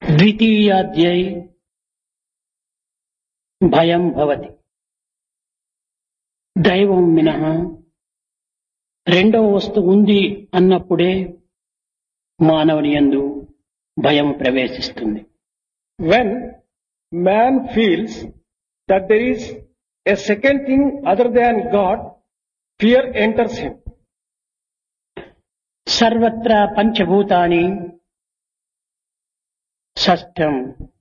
ద్వితీయాధ్యాయ్ భయం భవతి దైవం మినహ రెండవ వస్తువు ఉంది అన్నప్పుడే మానవుని యందు భయం ప్రవేశిస్తుంది When man feels that there is a second thing other than God, fear enters him. సర్వత్రా పంచభూతాని షష్టం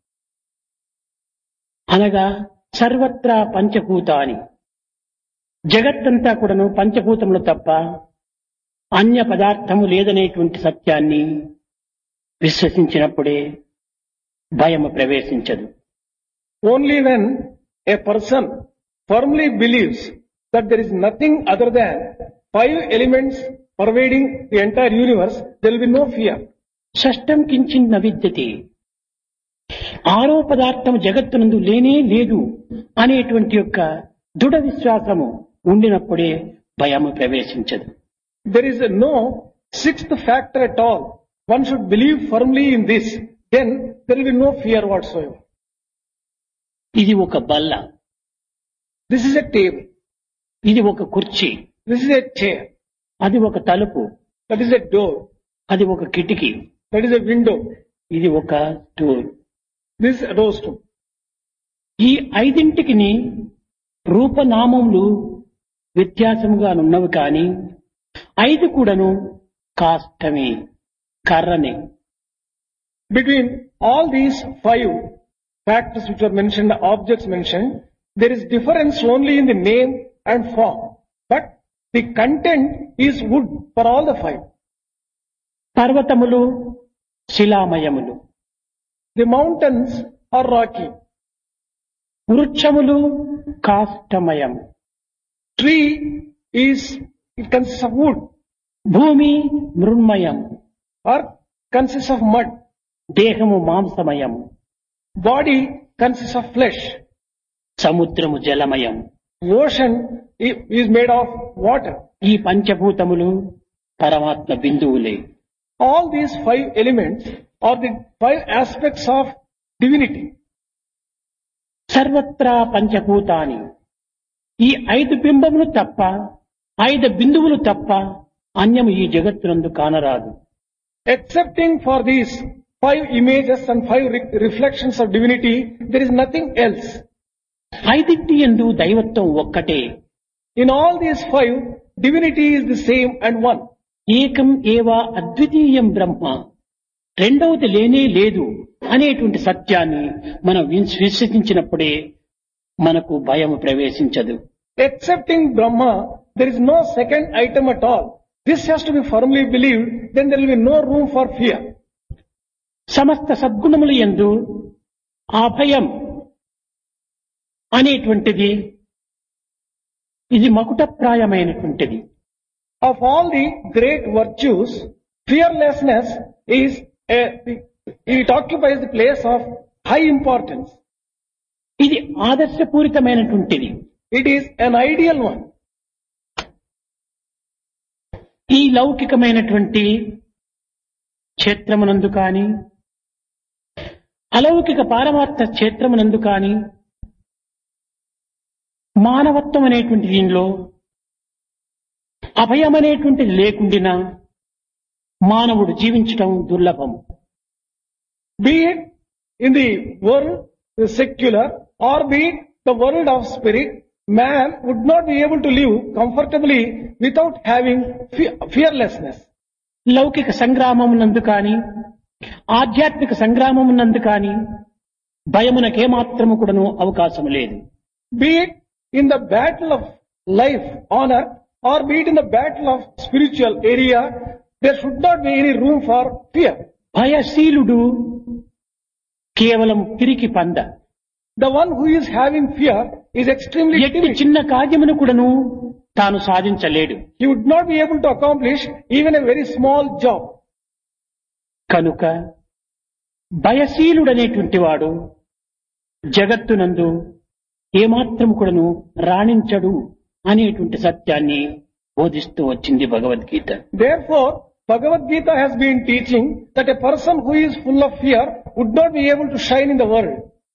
అనగా సర్వత్రా పంచభూతాని జగత్తంతా కూడాను పంచభూతములు తప్ప అన్య పదార్థము లేదనేటువంటి సత్యాన్ని విశ్వసించినప్పుడే భయము ప్రవేశించదు Only when a person firmly believes that there is nothing other than five elements pervading the entire universe, there will be no fear. షష్టం కించిన్న విద్యతి ఆరో పదార్థం జగత్తునందు లేనే లేదు అనేటువంటి యొక్క దృఢ విశ్వాసము ఉండినప్పుడే భయము ప్రవేశించదు There is no sixth factor at all. One should believe firmly in this, then there will be no fear whatsoever. ఇది ఒక బల్ల This is a table. ఇది ఒక కుర్చీ This is a chair. అది ఒక తలుపు That is a door. అది ఒక కిటికీ That is a window. ఇది ఒక stool This is a doorstone. ఈ ఐదింటికి రూపనామములు వ్యత్యాసముగా ఉన్నవి కానీ ఐదు కూడాను కాష్టమే కర్రనే Between all these five factors which are mentioned, objects mentioned, there is difference only in the name and form. But the content is wood for all the five. పర్వతములు శిలామయములు The mountains are rocky. వృక్షములు కాష్టమయము Tree is, it consists of wood. భూమి మృన్మయం Earth consists of mud. దేహము మాంసమయము Body consists of flesh. సముద్రము జలమయం Ocean i- is made of water. ఈ పంచభూతములు పరమాత్మ బిందువులే All these five elements are the five aspects of divinity. సర్వత్రా పంచభూతాని ఈ ఐదు బింబములు తప్ప ఐదు బిందువులు తప్ప అన్యము ఈ జగత్తునందు కానరాదు Excepting for these five images and five re- reflections of divinity, there is nothing else. ఐదింటి ఎందు దైవత్వం ఒక్కటే In all these five, divinity is the same and one. ఏకం ఏవా అద్వితీయం బ్రహ్మ రెండవది లేనే లేదు అనేటువంటి సత్యాన్ని మనం విస్- విశ్వసించినప్పుడే మనకు భయం ప్రవేశించదు Excepting Brahma, there is no second item at all. This has to be firmly believed, then there will be no room for fear. సమస్త సద్గుణముల యందు ఆ భయం అనేటువంటిది ఇది మకుటప్రాయమైనటువంటిది Of all the great virtues, fearlessness is a, it occupies the place of high importance. ఇది ఆదర్శపూరితమైనటువంటిది It is an ideal one. ఈ లౌకికమైనటువంటి క్షేత్రమునందు కాని అలౌకిక పారమార్థ క్షేత్రమునందు కాని మానవత్వం అనేటువంటి దీనిలో అభయం అనేటువంటిది లేకుండినా మానవుడు జీవించటం దుర్లభం Be it in the world, the secular, or be it the world of spirit, man would not be able to live comfortably without having fe- fearlessness. లౌకిక సంగ్రామమునందు కాని ఆధ్యాత్మిక సంగ్రామమునందు కాని భయమునకేమాత్రము కూడాను అవకాశం లేదు Be it in the battle of life on earth, or be it in the battle of spiritual area, there should not be any room for fear. భయశీలుడు కేవలం పిరికి పంద The one who is having fear is extremely ఎట్టి timid. చిన్న కార్యమును కూడాను తాను సాధించలేడు He would not be able to accomplish even a very small job. కనుక భయశీలుడనేటువంటి వాడు జగత్తునందు ఏమాత్రము కూడాను రాణించడు అనేటువంటి సత్యాన్ని బోధిస్తూ వచ్చింది Bhagavad Gita Therefore, Bhagavad Gita has been teaching that a person who is full of fear would not be able to shine in the world.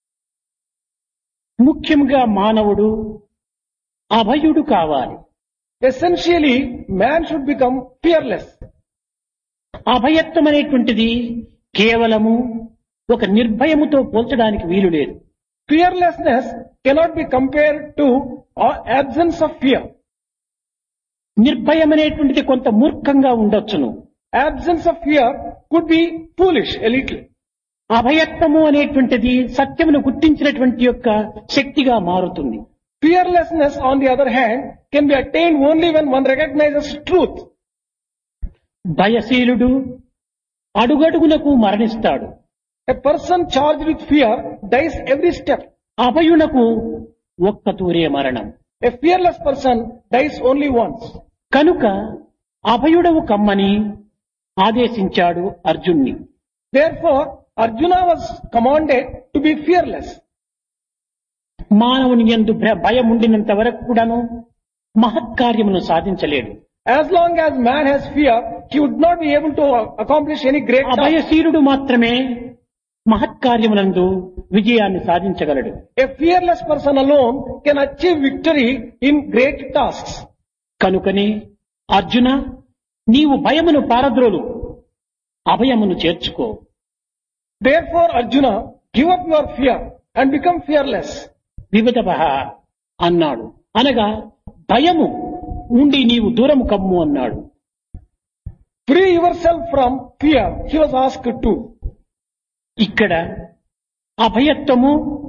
ముఖ్యంగా మానవుడు అభయుడు కావాలి Essentially, man should become fearless. అభయత్వం అనేటువంటిది కేవలము ఒక నిర్భయముతో పోల్చడానికి వీలు లేదు Fearlessness cannot be compared to uh, absence of fear. నిర్భయం అనేటువంటిది కొంత మూర్ఖంగా ఉండొచ్చును Absence of fear could be foolish a little. అభయత్వము అనేటువంటిది సత్యమును గుర్తించినటువంటి యొక్క శక్తిగా మారుతుంది Fearlessness, on the other hand, can be attained only when one recognizes truth. భయశీలుడు అడుగడుగునకు మరణిస్తాడు A person charged with fear dies every step. అభయునకు ఒక్క తూరే మరణం A fearless person dies only once. కనుక అభయుడవు కమ్మని ఆదేశించాడు అర్జున్ని Therefore, Arjuna was commanded to be fearless. మానవుని ఎందు భ- భయం ఉండినంత వరకు కూడాను మహత్కార్యమును సాధించలేడు As long as man has fear, he would not be able to accomplish any great task. అభయశీరుడు మాత్రమే మహత్కార్యములందు విజయాన్ని సాధించగలడు A fearless person alone can achieve victory in great tasks. కనుకనే అర్జున నీవు భయమును పారద్రోలు అభయమును చేర్చుకో Therefore, Arjuna, give up your fear and become fearless. వివిధ అన్నాడు అనగా భయము నుండి నీవు దూరము కమ్ము అన్నాడు Free yourself from fear, he was asked to. ఇక్కడ అభయత్వము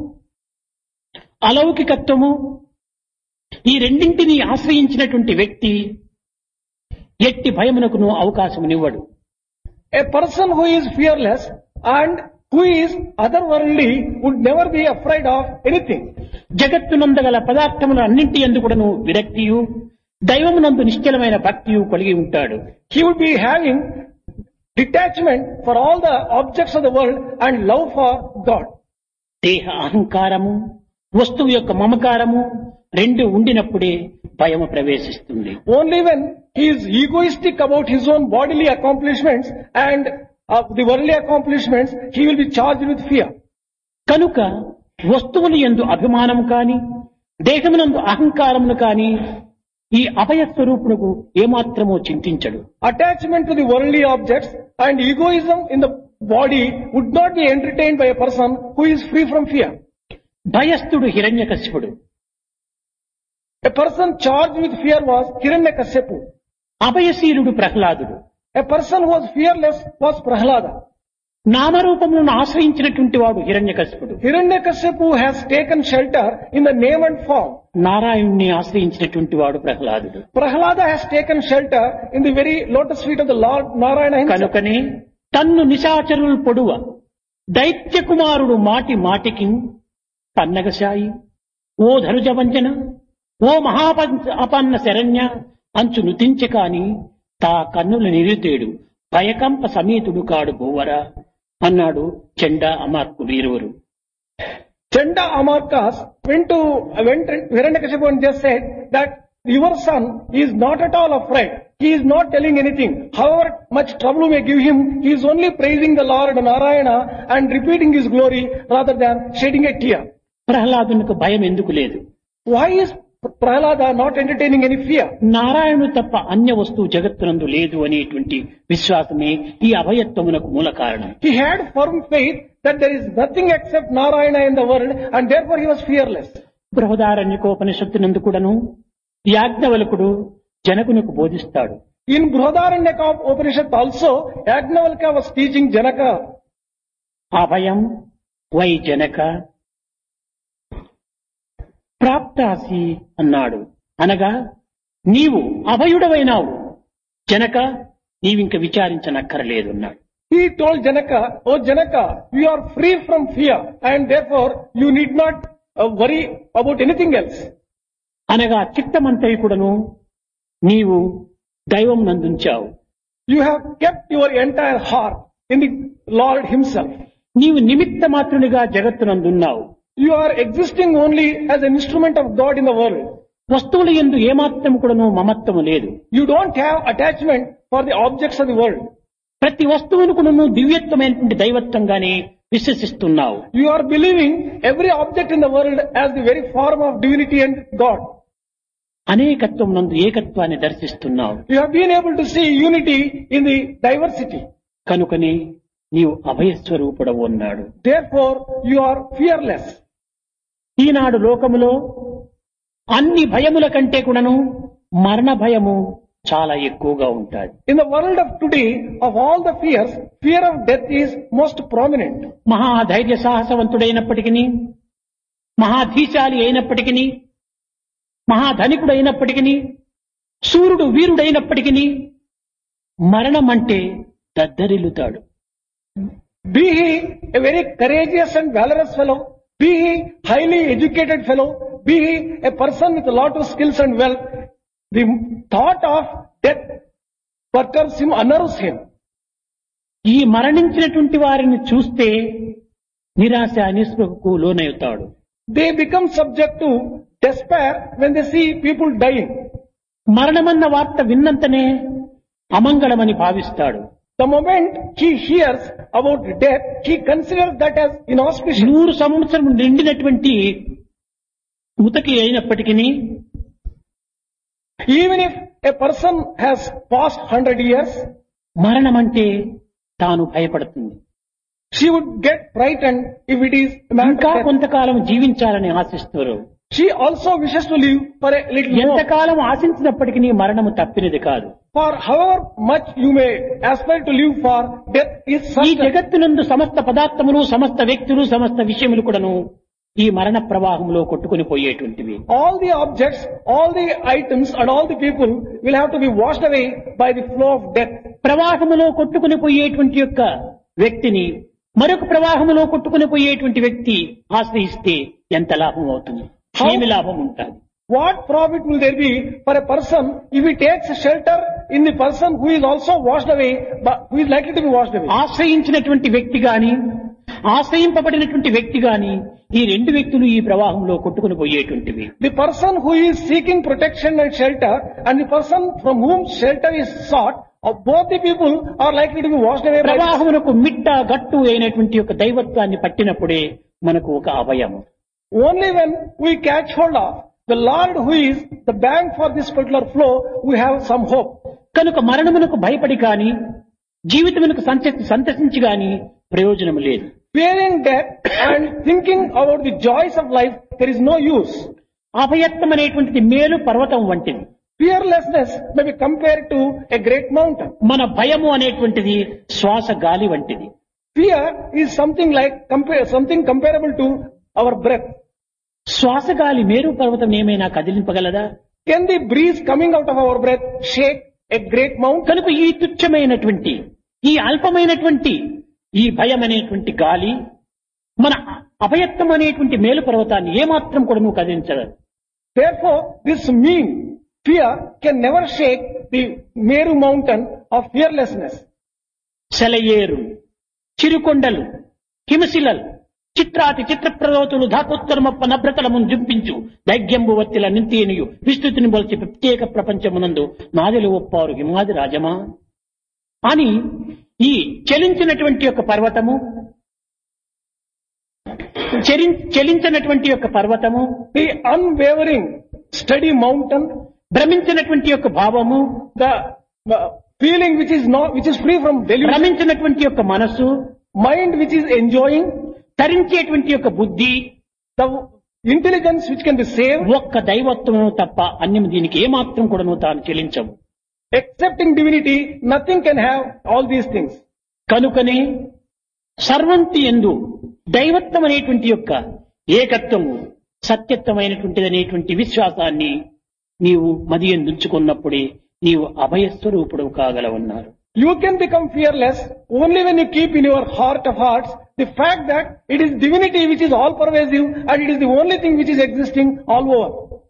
అలౌకికత్వము ఈ రెండింటినీ ఆశ్రయించినటువంటి వ్యక్తి ఎట్టి భయమునకును అవకాశమునివ్వడు A person who is fearless and who is otherworldly would never be afraid of anything. జగత్తునందగల పదార్థముల అన్నింటి ఎందు కూడాను విరక్తియు దైవమునందు నిశ్చలమైన భక్తియు కలిగి ఉంటాడు He would be having detachment for all the objects of the world and love for God. దేహ అహంకారము వస్తువు యొక్క మమకారము రెండు ఉండినప్పుడే భయము ప్రవేశిస్తుంది Only when he is egoistic about his own bodily accomplishments and uh, the worldly accomplishments, he will be charged with fear. కనుక వస్తువులు ఎందు అభిమానము కాని దేహమునందు అహంకారమును కాని ఈ అభయ స్వరూపునకు ఏమాత్రమో చింతించడు Attachment to the worldly objects and egoism in the body would not be entertained by a person who is free from fear. భయస్థుడు హిరణ్యకశిపుడు A person charged with fear was Hiranyakashipu. అభయశీలుడు ప్రహ్లాదుడు A person who was fearless was Prahlada. నామరూపములను ఆశ్రయించినటువంటి వాడు హిరణ్యకశిపుడు Hiranyakashipu has taken shelter in the name and form. నారాయణుణ్ణి ఆశ్రయించినటువంటి వాడు ప్రహ్లాదుడు Prahlada has taken shelter in the very lotus feet of the Lord Narayana himself. కనుకనే తన్ను నిశాచరులు పొడువ దైత్య కుమారుడు మాటి మాటికి పన్నగశాయి ఓ ధనుజ వంచన ఓ మహాపన్న శరణ్య అంచు నుతించి కాని తా కన్నుల నిరుతేడు భయకంప సమేతుడు కాడు భూవరా అన్నాడు చెండా అమార్కుడు ఇరువురు Chanda Amarkas went to, went to Hiranyakashipu and just said that your son is not at all afraid. He is not telling anything. However much trouble you may give him, he is only praising the Lord Narayana and repeating his glory rather than shedding a tear. ప్రహ్లాదునికి భయం ఎందుకు లేదు Why is Prahlada not entertaining any fear? నారాయణుడు తప్ప అన్య వస్తువు జగత్తునందు లేదు అనేటువంటి విశ్వాసమే ఈ అభయత్వమునకు మూల కారణం He had firm faith that there is nothing except Narayana in the world and therefore he was fearless. బృహదారణ్యకోపనిషత్తునందు కూడాను యాజ్ఞవల్కుడు జనకునకు బోధిస్తాడు In Brihadaranyaka Upanishad also, Yagnavalka was teaching Janaka అభయం వై జనక ప్రాప్తాసి అన్నాడు అనగా నీవు అభయుడవైనావు జనక నీవింక విచారించనక్కరలేదు అన్నాడు He told Janaka, Oh Janaka, you are free from fear and therefore you need not uh, worry about anything else. అనగా చిత్తమంతవి కూడాను నీవు దైవం నందుంచావు You have kept your entire heart in the Lord Himself. నీవు నిమిత్త మాత్రునిగా జగత్తునందున్నావు You are existing only as an instrument of God in the world. వస్తువుల ఎందు ఏమాత్రం కూడాను మమత్వము లేదు You don't have attachment for the objects of the world. ప్రతి వస్తువును కూడా నువ్వు దివ్యత్వమైనటువంటి దైవత్వంగానే విశ్వసిస్తున్నావు You are believing every object in the world as the very form of divinity and God. అనేకత్వం నందు ఏకత్వాన్ని దర్శిస్తున్నావు You have been able to see unity in the diversity. కనుకనే నీవు అభయస్వరూపుడవు అన్నాడు Therefore, you are fearless. ఈనాడు లోకములో అన్ని భయముల కంటే కూడాను మరణ భయము చాలా ఎక్కువగా ఉంటుంది In the world of today, of all the fears, fear of death is most prominent. మహాధైర్య సాహసవంతుడైనప్పటికీ మహాధీశాలి అయినప్పటికీ మహాధనికుడు అయినప్పటికీ సూర్యుడు వీరుడైనప్పటికీ మరణం అంటే దద్దరిల్లుతాడు Be he a very courageous and valorous fellow, be he highly educated fellow, be he a person with a lot of skills and wealth, the thought of death perturbs him, unnerves him. ఈ మరణించినటువంటి వారిని చూస్తే నిరాశ నిస్పృహకు లోనవుతాడు They become subject to despair when they see people dying. మరణమన్న వార్త విన్నంతనే అమంగళమని భావిస్తాడు The moment he hears about death, he considers that as inauspicious. నూరు సంవత్సరం నిండినటువంటి ముతకి అయినప్పటికీ Even if a person has passed hundred years, మరణం అంటే తాను భయపడుతుంది she would get frightened if it is a matter ఇంకా of death. కొంతకాలం జీవించాలని ఆశిస్తారు She also wishes to live for a little more. ఎంతకాలం ఆశించినప్పటికీ మరణము తప్పినది కాదు For however much you may aspire to live for, death is ఈ such. that జగత్తునందు సమస్త పదార్థములు సమస్త వ్యక్తులు సమస్త విషయములు కూడాను ఈ మరణ ప్రవాహంలో కొట్టుకుని పోయేటువంటివి All the objects, all the items and all the people will have to be washed away by the flow of death. ప్రవాహములో కొట్టుకుని పోయేటువంటి యొక్క వ్యక్తిని మరొక ప్రవాహములో కొట్టుకుని పోయేటువంటి వ్యక్తి ఆశ్రయిస్తే ఎంత లాభం అవుతుంది ఏమి లాభం ఉంటుంది What profit will there be for a person if he takes shelter in the person who is also washed away, but who is likely to be washed away? ఆశ్రయించినటువంటి వ్యక్తి గాని ఆశ్రయింపబడినటువంటి వ్యక్తి గాని ఈ రెండు వ్యక్తులు ఈ ప్రవాహంలో కొట్టుకుని పోయేటువంటివి The person who is seeking protection and shelter and the person from whom shelter is sought, of both the people are likely to be washed away by ప్రవాహమునకు మిట్ట గట్టు అయినటువంటి యొక్క దైవత్వాన్ని పట్టినప్పుడే మనకు ఒక అభయము Only when we catch hold of the Lord who is the bank for this particular flow, we have some hope. కనుక మరణమునకు భయపడి కాని జీవితమునకు సంత సంతసించి గాని ప్రయోజనం లేదు Fearing death and thinking about the joys of life, there is no use. అభయత్వం అనేటువంటిది మేలు పర్వతం వంటిది Fearlessness may be compared to a great mountain. మన భయము అనేటువంటిది శ్వాస గాలి వంటిది Fear is something like compare, something comparable to our breath. శ్వాస గాలి మేరు పర్వతం ఏమైనా కదిలింపగలదా Can the breeze coming out of our breath shake a great mountain? కనుక ఈ తుచ్చమైనటువంటి ఈ అల్పమైనటువంటి ఈ భయం అనేటువంటి గాలి మన అభయత్వం అనేటువంటి మేలు పర్వతాన్ని ఏమాత్రం కూడా నువ్వు కదిలించదు Therefore, this mean fear can never shake the Meru mountain of fearlessness. సెలయేరు చిరుకొండలు హిమశిలలు చిత్రాతి చిత్రప్రదోతులు ధాతోత్తరమప్ప నభ్రతలమును జుంపించు దైగ్యంబు వత్తిల నింతేనియు విస్తృతిని బొలిచి ప్రత్యేక ప్రపంచమునందు నాదెలు ఒప్పారు హిమాది రాజమా అని ఈ చలించినటువంటి యొక్క పర్వతము చలిం- చలించినటువంటి యొక్క పర్వతము The unwavering, steady mountain, భ్రమించినటువంటి యొక్క భావము the uh, feeling which is not, which is free from delusion, భ్రమించినటువంటి యొక్క మనస్సు mind which is enjoying, తరించేటువంటి యొక్క బుద్ధి the intelligence which can be saved, ఒక్క దైవత్వము తప్ప అన్యం దీనికి ఏమాత్రం కూడాను తాను చెల్లించవు accepting divinity, nothing can have all these things. కనుకనే సర్వంతి ఎందు దైవత్వం అనేటువంటి యొక్క ఏకత్వము సత్యత్వమైనటువంటిది అనేటువంటి విశ్వాసాన్ని నీవు మది ఎందుంచుకున్నప్పుడే నీవు అభయస్వరూపుడు కాగలవన్నారు You can become fearless only when you keep in your heart of hearts the fact that it is divinity which is all pervasive and it is the only thing which is existing all over.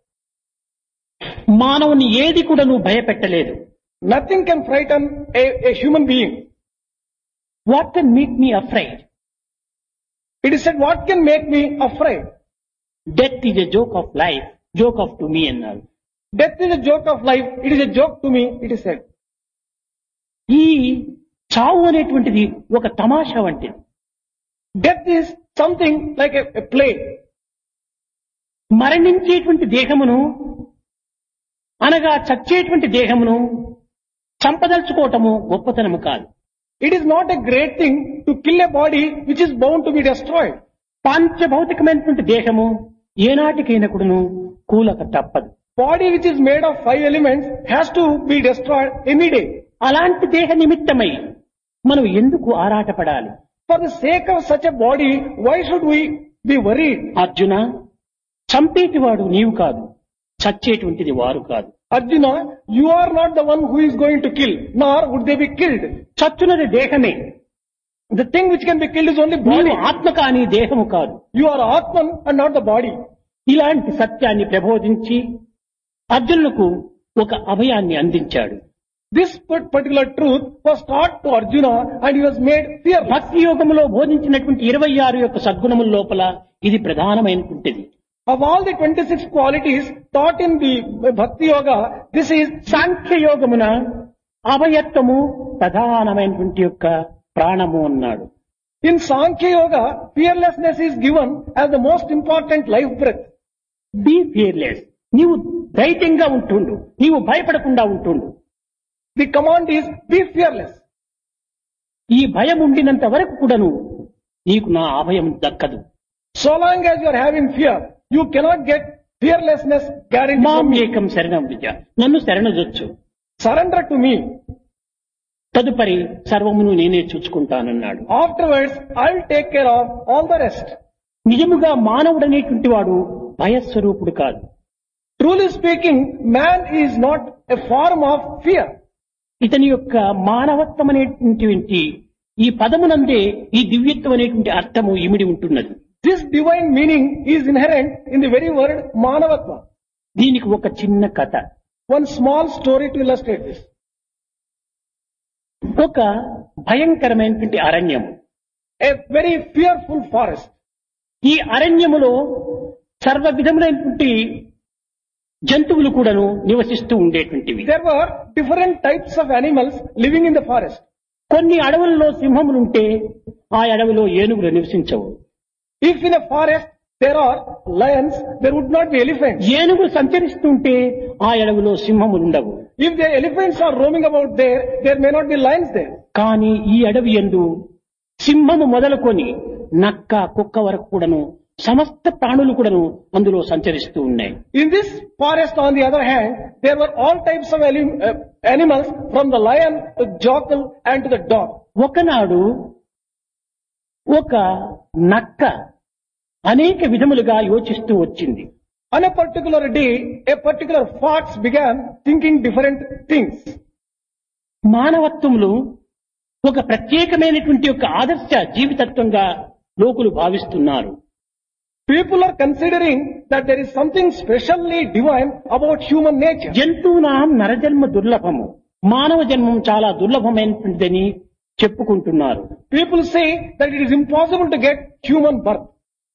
మానవుని ఏది కూడా నువ్వు భయపెట్టలేదు Nothing can frighten a, a human being. What can make me afraid It is said, what can make me afraid? Death is a joke of life joke of to me అన్నారు Death is a joke of life. It is a joke to me, it is said. ఈ చావు అనేటువంటిది ఒక తమాషా వంటిది Death is something like a, a play. మరణించేటువంటి దేహమును అనగా చచ్చేటువంటి దేహమును చంపదలుచుకోవటము గొప్పతనము కాదు It is not a great thing to kill a body which is bound to be destroyed. పాంచభౌతికమైనటువంటి దేహము ఏనాటికైనా కూడాను కూలక తప్పదు Body which is made of five elements has to be destroyed any day. అలాంటి దేహ నిమిత్తమై మనం ఎందుకు ఆరాటపడాలి For the sake of such a body, why should we be worried? Arjuna చంపేటివాడు నీవు కాదు చచ్చేటువంటిది వారు కాదు Arjuna, you are not the one who is going to kill, nor would they be killed. చచ్చునది దేహమే The thing which can be killed is only నీవు body. ఆత్మ కాని దేహము కాదు You are Atman and not the body. ఇలాంటి సత్యాన్ని ప్రబోధించి అర్జునులకు ఒక అభయాన్ని అందించాడు This par- particular truth was taught to Arjuna and he was made fearless. భక్తి యోగములో బోధించినటువంటి ఇరవై ఆరు యొక్క సద్గుణముల లోపల ఇది ప్రధానమైనటువంటిది Of all the 26 qualities taught in the Bhakti Yoga, this is సాంఖ్య యోగమున అభయత్వము ప్రధానమైనటువంటి యొక్క ప్రాణము అన్నాడు In Sankhya Yoga, fearlessness is given as the most important life breath. Be fearless నీవు ధైర్యంగా ఉంటుండు నీవు భయపడకుండా ఉంటుండు The command is be fearless. ఈ భయం ఉండినంత వరకు కూడాను నీకు నా అభయం దక్కదు So long as you are having fear, you cannot get fearlessness guaranteed మాం from me. ఏకం శరణం విద్య నన్ను శరణజొచ్చు Surrender to me. తదుపరి సర్వమును నేనే చూసుకుంటానన్నాడు Afterwards, I'll take care of all the rest. నిజముగా మానవుడనేటువంటి వాడు భయస్వరూపుడు కాదు Truly speaking, man is not a form of fear. ఇతని యొక్క మానవత్వం అనేటువంటి ఈ పదమునందే ఈ దివ్యత్వం అనేటువంటి అర్థము ఇమిడి ఉంటున్నది This divine meaning is inherent in the very word Manavatma. దీనికి ఒక చిన్న కథ One small story to illustrate this. ఒక భయంకరమైనటువంటి అరణ్యము A very fearful forest. ఈ అరణ్యములో సర్వ విధములైనటువంటి జంతువులు కూడాను నివసిస్తూ ఉండేటువంటివి There were different types of animals living in the forest. కొన్ని అడవులలో సింహములుంటే ఆ అడవిలో ఏనుగులు నివసించవు If in a forest there are lions, there would not be elephants. ఏనుగులు సంచరిస్తుంటే ఆ అడవిలో సింహములు ఉండవు If the elephants are roaming about there, there may not be lions there. కానీ ఈ అడవి ఎందు సింహము మొదలుకొని నక్క కుక్క వరకు కూడాను సమస్త ప్రాణులు కూడాను అందులో సంచరిస్తూ ఉన్నాయి In this forest, on the other hand, there were all types of anim- uh, animals from the lion to jackal and to the dog. ఒకనాడు ఒక నక్క అనేక విధములుగా యోచిస్తూ వచ్చింది On a particular day, a particular fox began thinking different things. మానవత్వములు ఒక ప్రత్యేకమైనటువంటి యొక్క ఆదర్శ జీవితత్వంగా లోకులు భావిస్తున్నారు People are considering that there is something specially divine about human nature. జంతువునాం నరజన్మ దుర్లభము మానవ జన్మం చాలా దుర్లభమైనటువంటిదని చెప్పుకుంటున్నారు People say that it is impossible to get human birth.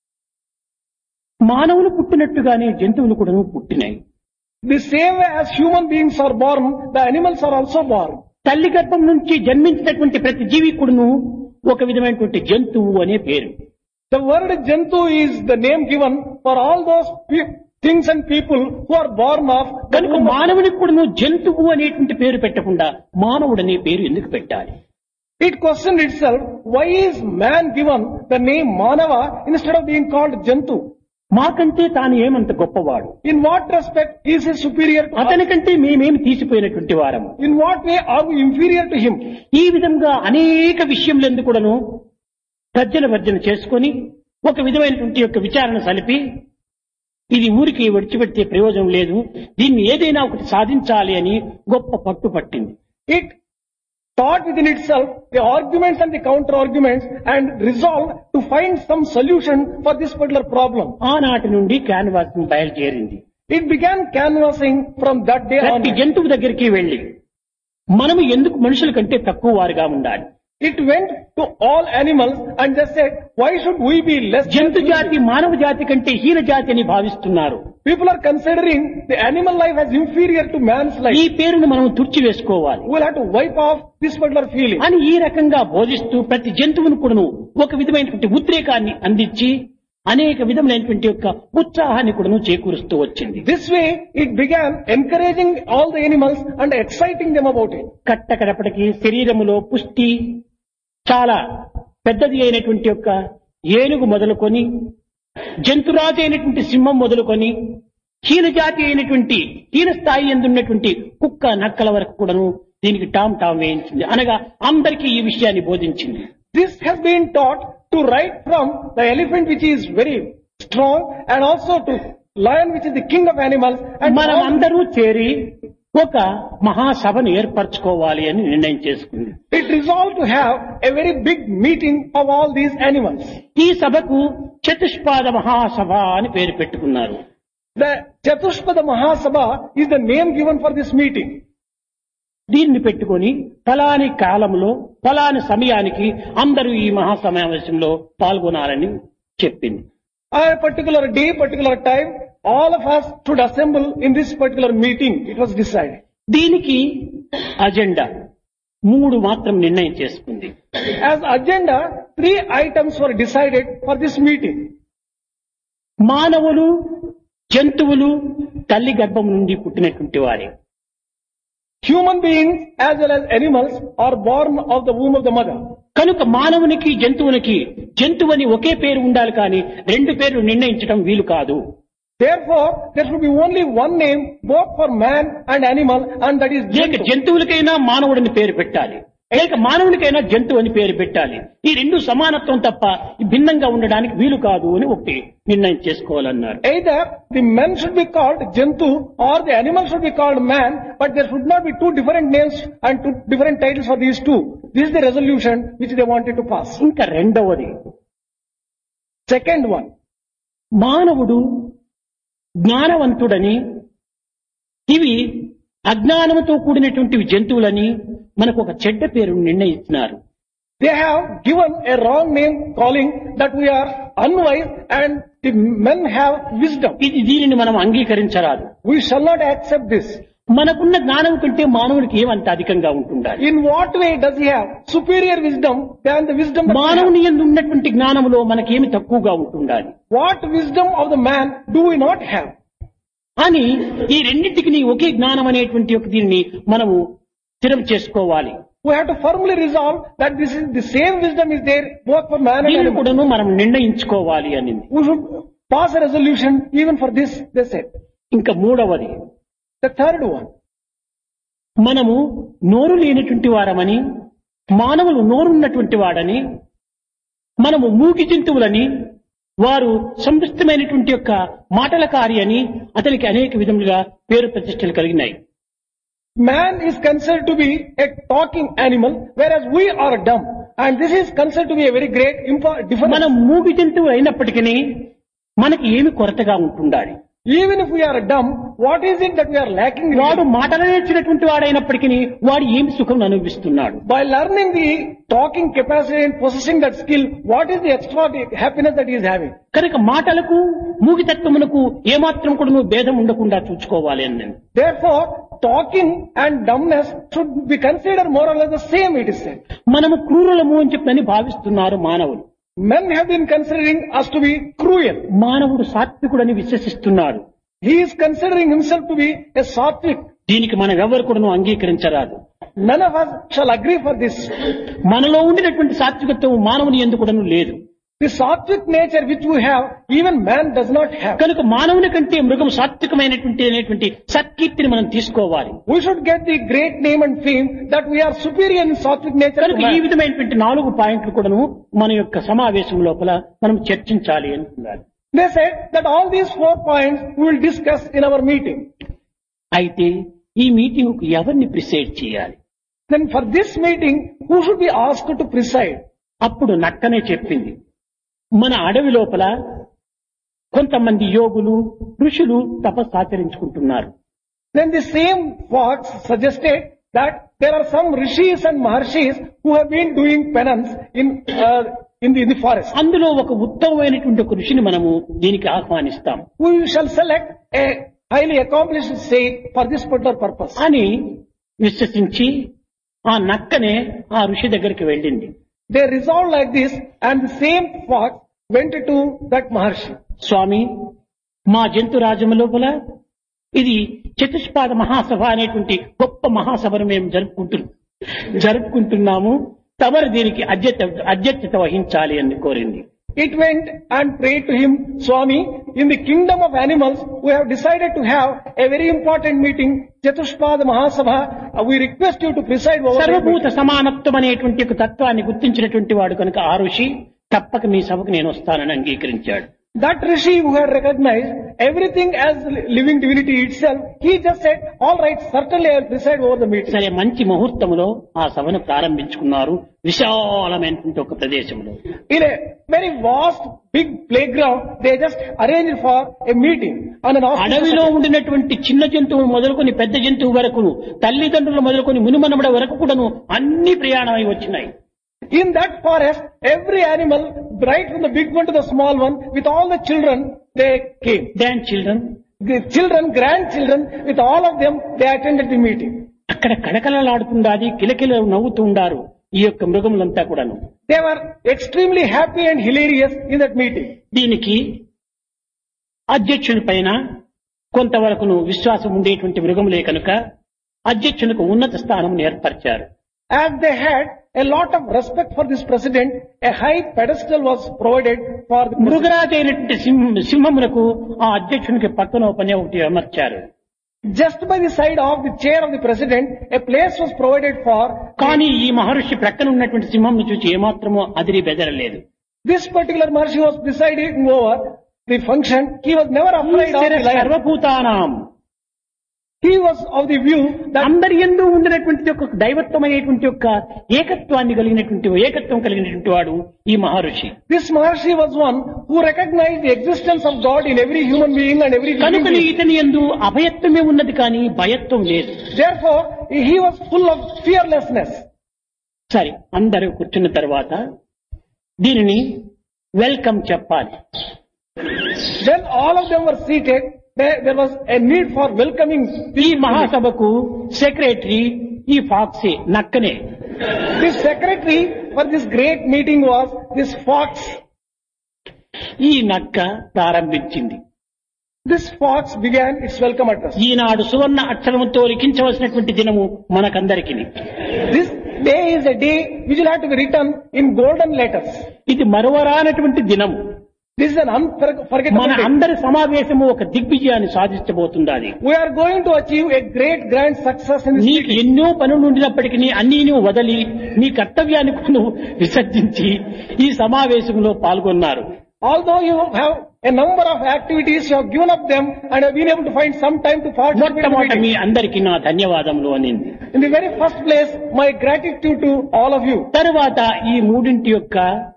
మానవులు పుట్టినట్టుగానే జంతువులు కూడా పుట్టినాయి The same way as human beings are born, the animals are also born. తల్లి గర్భం నుంచి జన్మించినటువంటి ప్రతి జీవి కూడాను ఒక విధమైనటువంటి జంతువు అనే పేరు The word Jantu is the name given for all those pe- things and people who are born of the కనుక womb of- మానవునికి కూడాను జంతువు అనేటువంటి పేరు పెట్టకుండా మానవుడు అనే పేరు ఎందుకు పెట్టాలి It questioned itself, why is man given the name Manava instead of being called Jantu? మాకంటే తాను ఏమంత గొప్పవాడు In what respect is he superior to us? అతనికంటే మేమేమి తీసిపోయినటువంటి వారము In what way are we inferior to him? ఈ విధంగా అనేక విషయములందు కూడాను తర్జన భర్జన చేసుకొని ఒక విధమైనటువంటి యొక్క విచారణ సలిపి ఇది ఊరికి విడిచిపెడితే ప్రయోజనం లేదు దీన్ని ఏదైనా ఒకటి సాధించాలి అని గొప్ప పట్టు పట్టింది It thought within itself the arguments and the counter arguments and resolved to find some solution for this particular problem. ఆనాటి నుండి క్యాన్వాస్ బయలుదేరింది It began canvassing from that day ప్రతి on. జంతువు దగ్గరికి వెళ్లి మనము ఎందుకు మనుషుల కంటే తక్కువ వారుగా ఉండాలి It went to all animals and just said, why should we be less than జంతు human జాతి మానవ జాతి కంటే హీన జాతి అని భావిస్తున్నారు People are considering the animal life as inferior to man's ఈ life. పేరును మనం తుడిచివేసుకోవాలి We'll have to wipe off this particular feeling. అని ఈ రకంగా బోధిస్తూ ప్రతి జంతువును కూడాను ఒక విధమైనటువంటి ఉద్రేకాన్ని అందించి అనేక విధములైనటువంటి యొక్క ఉత్సాహాన్ని కూడాను చేకూరుస్తూ వచ్చింది This way, it began encouraging all the animals and exciting them about it. కట్టకడపటికి శరీరములో పుష్టి చాలా పెద్దది అయినటువంటి యొక్క ఏనుగు మొదలుకొని జంతురాజు అయినటువంటి సింహం మొదలుకొని హీన జాతి అయినటువంటి హీన స్థాయి ఎందున్నటువంటి కుక్క నక్కల వరకు కూడాను దీనికి టామ్ టామ్ వేయించింది అనగా అందరికీ ఈ విషయాన్ని బోధించింది This has been taught to right from the elephant which is very strong and also to lion which is the king of animals and మనం all- అందరూ చేరి ఒక మహాసభను ఏర్పరచుకోవాలి అని నిర్ణయం చేసుకుంది it resolved to have a very big meeting of all these animals. ఈ సభకు చతుష్పాద మహాసభ అని పేరు పెట్టుకున్నారు The Chatushpada Mahasabha is the name given for this meeting. దీన్ని పెట్టుకొని ఫలాని కాలంలో ఫలాని సమయానికి అందరూ ఈ మహాసమావేశంలో పాల్గొనాలని చెప్పింది On a particular day, particular time, all of us should assemble in this particular meeting. It was decided. దీనికి అజెండా మూడు మాత్రం నిర్ణయం చేసుకుంది As agenda, three items were decided for this meeting. మానవులు జంతువులు తల్లి గర్భం నుండి పుట్టినటువంటి వారే Human beings as well as animals are born of the womb of the mother. కనుక మానవునికి జంతువునికి జంతువని ఒకే పేరు ఉండాలి కానీ రెండు పేర్లు నిర్ణయించడం వీలు కాదు Therefore, there should be only one name both for man and animal and that is లేక Jantu. జంతువులకైనా మానవుడిని పేరు పెట్టాలి లేక మానవునికైనా జంతువు అని పేరు పెట్టాలి ఈ రెండు సమానత్వం తప్ప భిన్నంగా ఉండడానికి వీలు కాదు అని ఒకటి నిర్ణయం చేసుకోవాలన్నారు Either the men should be called Jantu or the animal should be called man, but there should not be two different names and two different titles for these two. This is the resolution which they wanted to pass. ఇంకా రెండవది Second one, మానవుడు జ్ఞానవంతుడని ఇవి అజ్ఞానంతో కూడినటువంటి జంతువులని మనకు ఒక చెడ్డ పేరు నిర్ణయిస్తున్నారు they have given a wrong name calling that we are unwise and the men have wisdom. ఇది దీనిని మనం అంగీకరించరాదు We shall not accept this. మనకున్న జ్ఞానం కంటే మానవుడికి ఏమంత అధికంగా ఉంటుండాలి In what way does he have superior wisdom than the wisdom that we have? మానవుని ఎందు ఉన్నటువంటి జ్ఞానంలో మనకేమి తక్కువగా ఉంటుండాలి What wisdom of the man do we not have? అని ఈ రెండింటికి ఒకే జ్ఞానం అనేటువంటి ఒక దీన్ని మనము స్థిరం చేసుకోవాలి We have to firmly resolve that this is the same wisdom is there both for man and దీన్ని animal. కూడాను మనం నిర్ణయించుకోవాలి అని We should pass a resolution even for this, they said. ఇంకా మూడవది The third one, మనము నోరు లేనటువంటి వారమని మానవులు నోరున్నటువంటి వాడని మనము మూగి జంతువులని వారు సంతృష్టమైనటువంటి యొక్క మాటల కార్యని అతనికి అనేక విధములుగా పేరు ప్రతిష్టలు కలిగినాయి man is considered to be a talking animal, whereas we are dumb. And this is considered to be a very great impo- difference. మనం మూగి జంతువు అయినప్పటికీ మనకి ఏమి కొరతగా ఉంటుండాలి Even if we are dumb, what is it that we are lacking in వాడు మాటలు నేర్చినటువంటి వాడైనప్పటికీ వాడు ఏమి సుఖం అనుభవిస్తున్నాడు By learning the talking capacity and possessing that skill, what is the extra happiness that he is having? కనుక మాటలకు మూగితత్వమునకు ఏమాత్రం కూడా నువ్వు భేదం ఉండకుండా చూసుకోవాలి అని నేను Therefore, talking and dumbness should be considered more or less the same, it is said. మనము క్రూరులము అని చెప్పని భావిస్తున్నారు మానవులు Men have been considering us to be cruel. మానవుడు సాత్వికుడని విశ్వసిస్తున్నారు He is considering himself to be a sattvic. దీనికి మనం ఎవరు కూడా అంగీకరించరాదు None of us shall agree for this. మనలో ఉండినటువంటి సాత్వికత్వం మానవుని ఎందుకుడను లేదు The sattvic nature which we have, even man does not have. కనుక మానవుని కంటే మృగం సాత్వికమైనటువంటి అనేటువంటి సత్కీర్తిని మనం తీసుకోవాలి We should get the great name and fame that we are superior in sattvic nature to కనుక ఈ man. విధమైనటువంటి నాలుగు పాయింట్లు కూడాను మన యొక్క సమావేశం లోపల మనం చర్చించాలి అంటున్నారు They said that all these four points we will discuss in our meeting. అయితే ఈ మీటింగ్ ఎవరిని ప్రిసైడ్ చేయాలి Then for this meeting, who should be asked to preside? అప్పుడు నక్కనే చెప్పింది మన అడవి లోపల కొంతమంది యోగులు ఋషులు తపస్సు ఆచరించుకుంటున్నారు Then the same fox suggested that there are some rishis and maharshis who have been doing penance in, uh, in, the, in the forest. అందులో ఒక ఉత్తమమైనటువంటి ఒక ఋషిని మనము దీనికి ఆహ్వానిస్తాం We shall select a highly accomplished sage for this particular purpose. అని విశ్వసించి ఆ నక్కనే ఆ ఋషి దగ్గరికి వెళ్ళింది They resolved like this and the same fox went to that maharshi. స్వామి మా జంతు రాజ్యం లోపల ఇది చతుష్పాద మహాసభ అనేటువంటి గొప్ప మహాసభను మేము జరుపుకుంటున్నాం జరుపుకుంటున్నాము తమరు దీనికి అధ్యత అధ్యక్షత వహించాలి అని కోరింది It went and prayed to him, Swami, in the kingdom of animals, we have decided to have a very important meeting, Chatushpada Mahasabha. Uh, We request you to preside over that సర్వభూత meeting. సమానత్వం అనేటువంటి ఒక తత్వాన్ని గుర్తించినటువంటి వాడు కనుక ఆ ఋషి తప్పక మీ సభకు నేను వస్తానని అంగీకరించాడు That Rishi who had recognized everything as li- living divinity itself, he just said, all right, certainly I will preside over the meeting. సరే మంచి ముహూర్తములో ఆ సభను ప్రారంభించుకున్నారు విశాలమైనటువంటి ఒక ప్రదేశంలో In a very vast, big playground, they just arranged for a meeting on an auspicious అడవిలో ఉండినటువంటి చిన్న జంతువు మొదలుకొని పెద్ద జంతువు వరకును తల్లిదండ్రులు మొదలుకొని మునిమనముడ వరకు కూడాను అన్ని ప్రయాణమై వచ్చినాయి In that forest, every animal, right from the big one to the small one, with all the children, they came. డాన్ children The children, grandchildren, with all of them, they attended the meeting. అక్కడ కడకలలాడుతుండాది కిలకిల నవ్వుతూ ఉండారు ఈ యొక్క మృగములంతా కూడాను They were extremely happy and hilarious in that meeting. దీనికి అధ్యక్షుని పైన కొంతవరకును విశ్వాసం ఉండేటువంటి మృగములే కనుక అధ్యక్షునికి ఉన్నత స్థానం ఏర్పరిచారు As they had a lot of respect for this president, a high pedestal was provided for the president. మృగరాజు అయినటువంటి సింహ సింహమునకు ఆ అధ్యక్షునికి పక్కన ఒక పని ఒకటి అమర్చారు Just by the side of the chair of the president, a place was provided for కానీ ఈ మహర్షి ప్రక్కన ఉన్నటువంటి సింహంను చూసి ఏమాత్రమో అదిరి బెదరలేదు this particular Maharshi was presiding over the function. He was never afraid of Eshwara the lion. సర్వభూతానాం He was of the view that అందరి ఎందు ఉండినటువంటి ఒక దైవత్వమైనటువంటి యొక్క ఏకత్వాన్ని కలిగినటువంటి ఏకత్వం కలిగినటువంటి వాడు ఈ మహర్షి this Maharshi was one who recognized the existence of God in every human being and every living కనుకని being. ఇతని ఎందు అభయత్వమే ఉన్నది కానీ భయత్వం లేదు Therefore, he was full of fearlessness. సరే అందరూ కూర్చున్న తర్వాత దీనిని వెల్కమ్ చెప్పాలి Then all of them were seated. There, there was a need for welcoming ఈ మహాసభకు సెక్రటరీ ఈ ఫాక్సే నక్కనే This secretary for this great meeting was this fox. ఈ నక్క ప్రారంభించింది This fox began its welcome address. ఈనాడు సువర్ణ అక్షరముతో లిఖించవలసినటువంటి దినము మనకందరికి This day is a day which will have to be written in golden letters. ఇది మరువరానటువంటి దినము This is an unforgettable మన day. అందరి సమావేశము ఒక దిగ్విజయాన్ని సాధించబోతున్నది We are going to achieve a great grand success in this నీకు meeting. ఎన్నో పనులు ఉండినప్పటికీ అన్నీ నువ్వు వదలి నీ కర్తవ్యాన్ని కూడా నువ్వు విసర్జించి ఈ సమావేశంలో పాల్గొన్నారు Although you have a number of activities, you have given up them and have been able to find some time to participate in the మొట్టమొదట మీ meeting. అందరికీ నా ధన్యవాదములు అనింది In the very first place, my gratitude to all of you. తరువాత ఈ మూడింటి యొక్క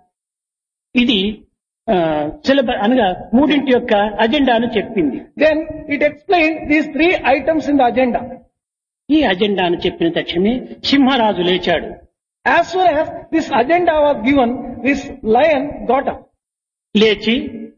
ఇది సిలబస్ అనగా మూడింటి యొక్క అజెండాను చెప్పింది Then it explained these three items in the agenda. ఈ అజెండాను చెప్పిన తక్షణమే సింహరాజు లేచాడు As soon as this agenda was given, this lion got up. లేచి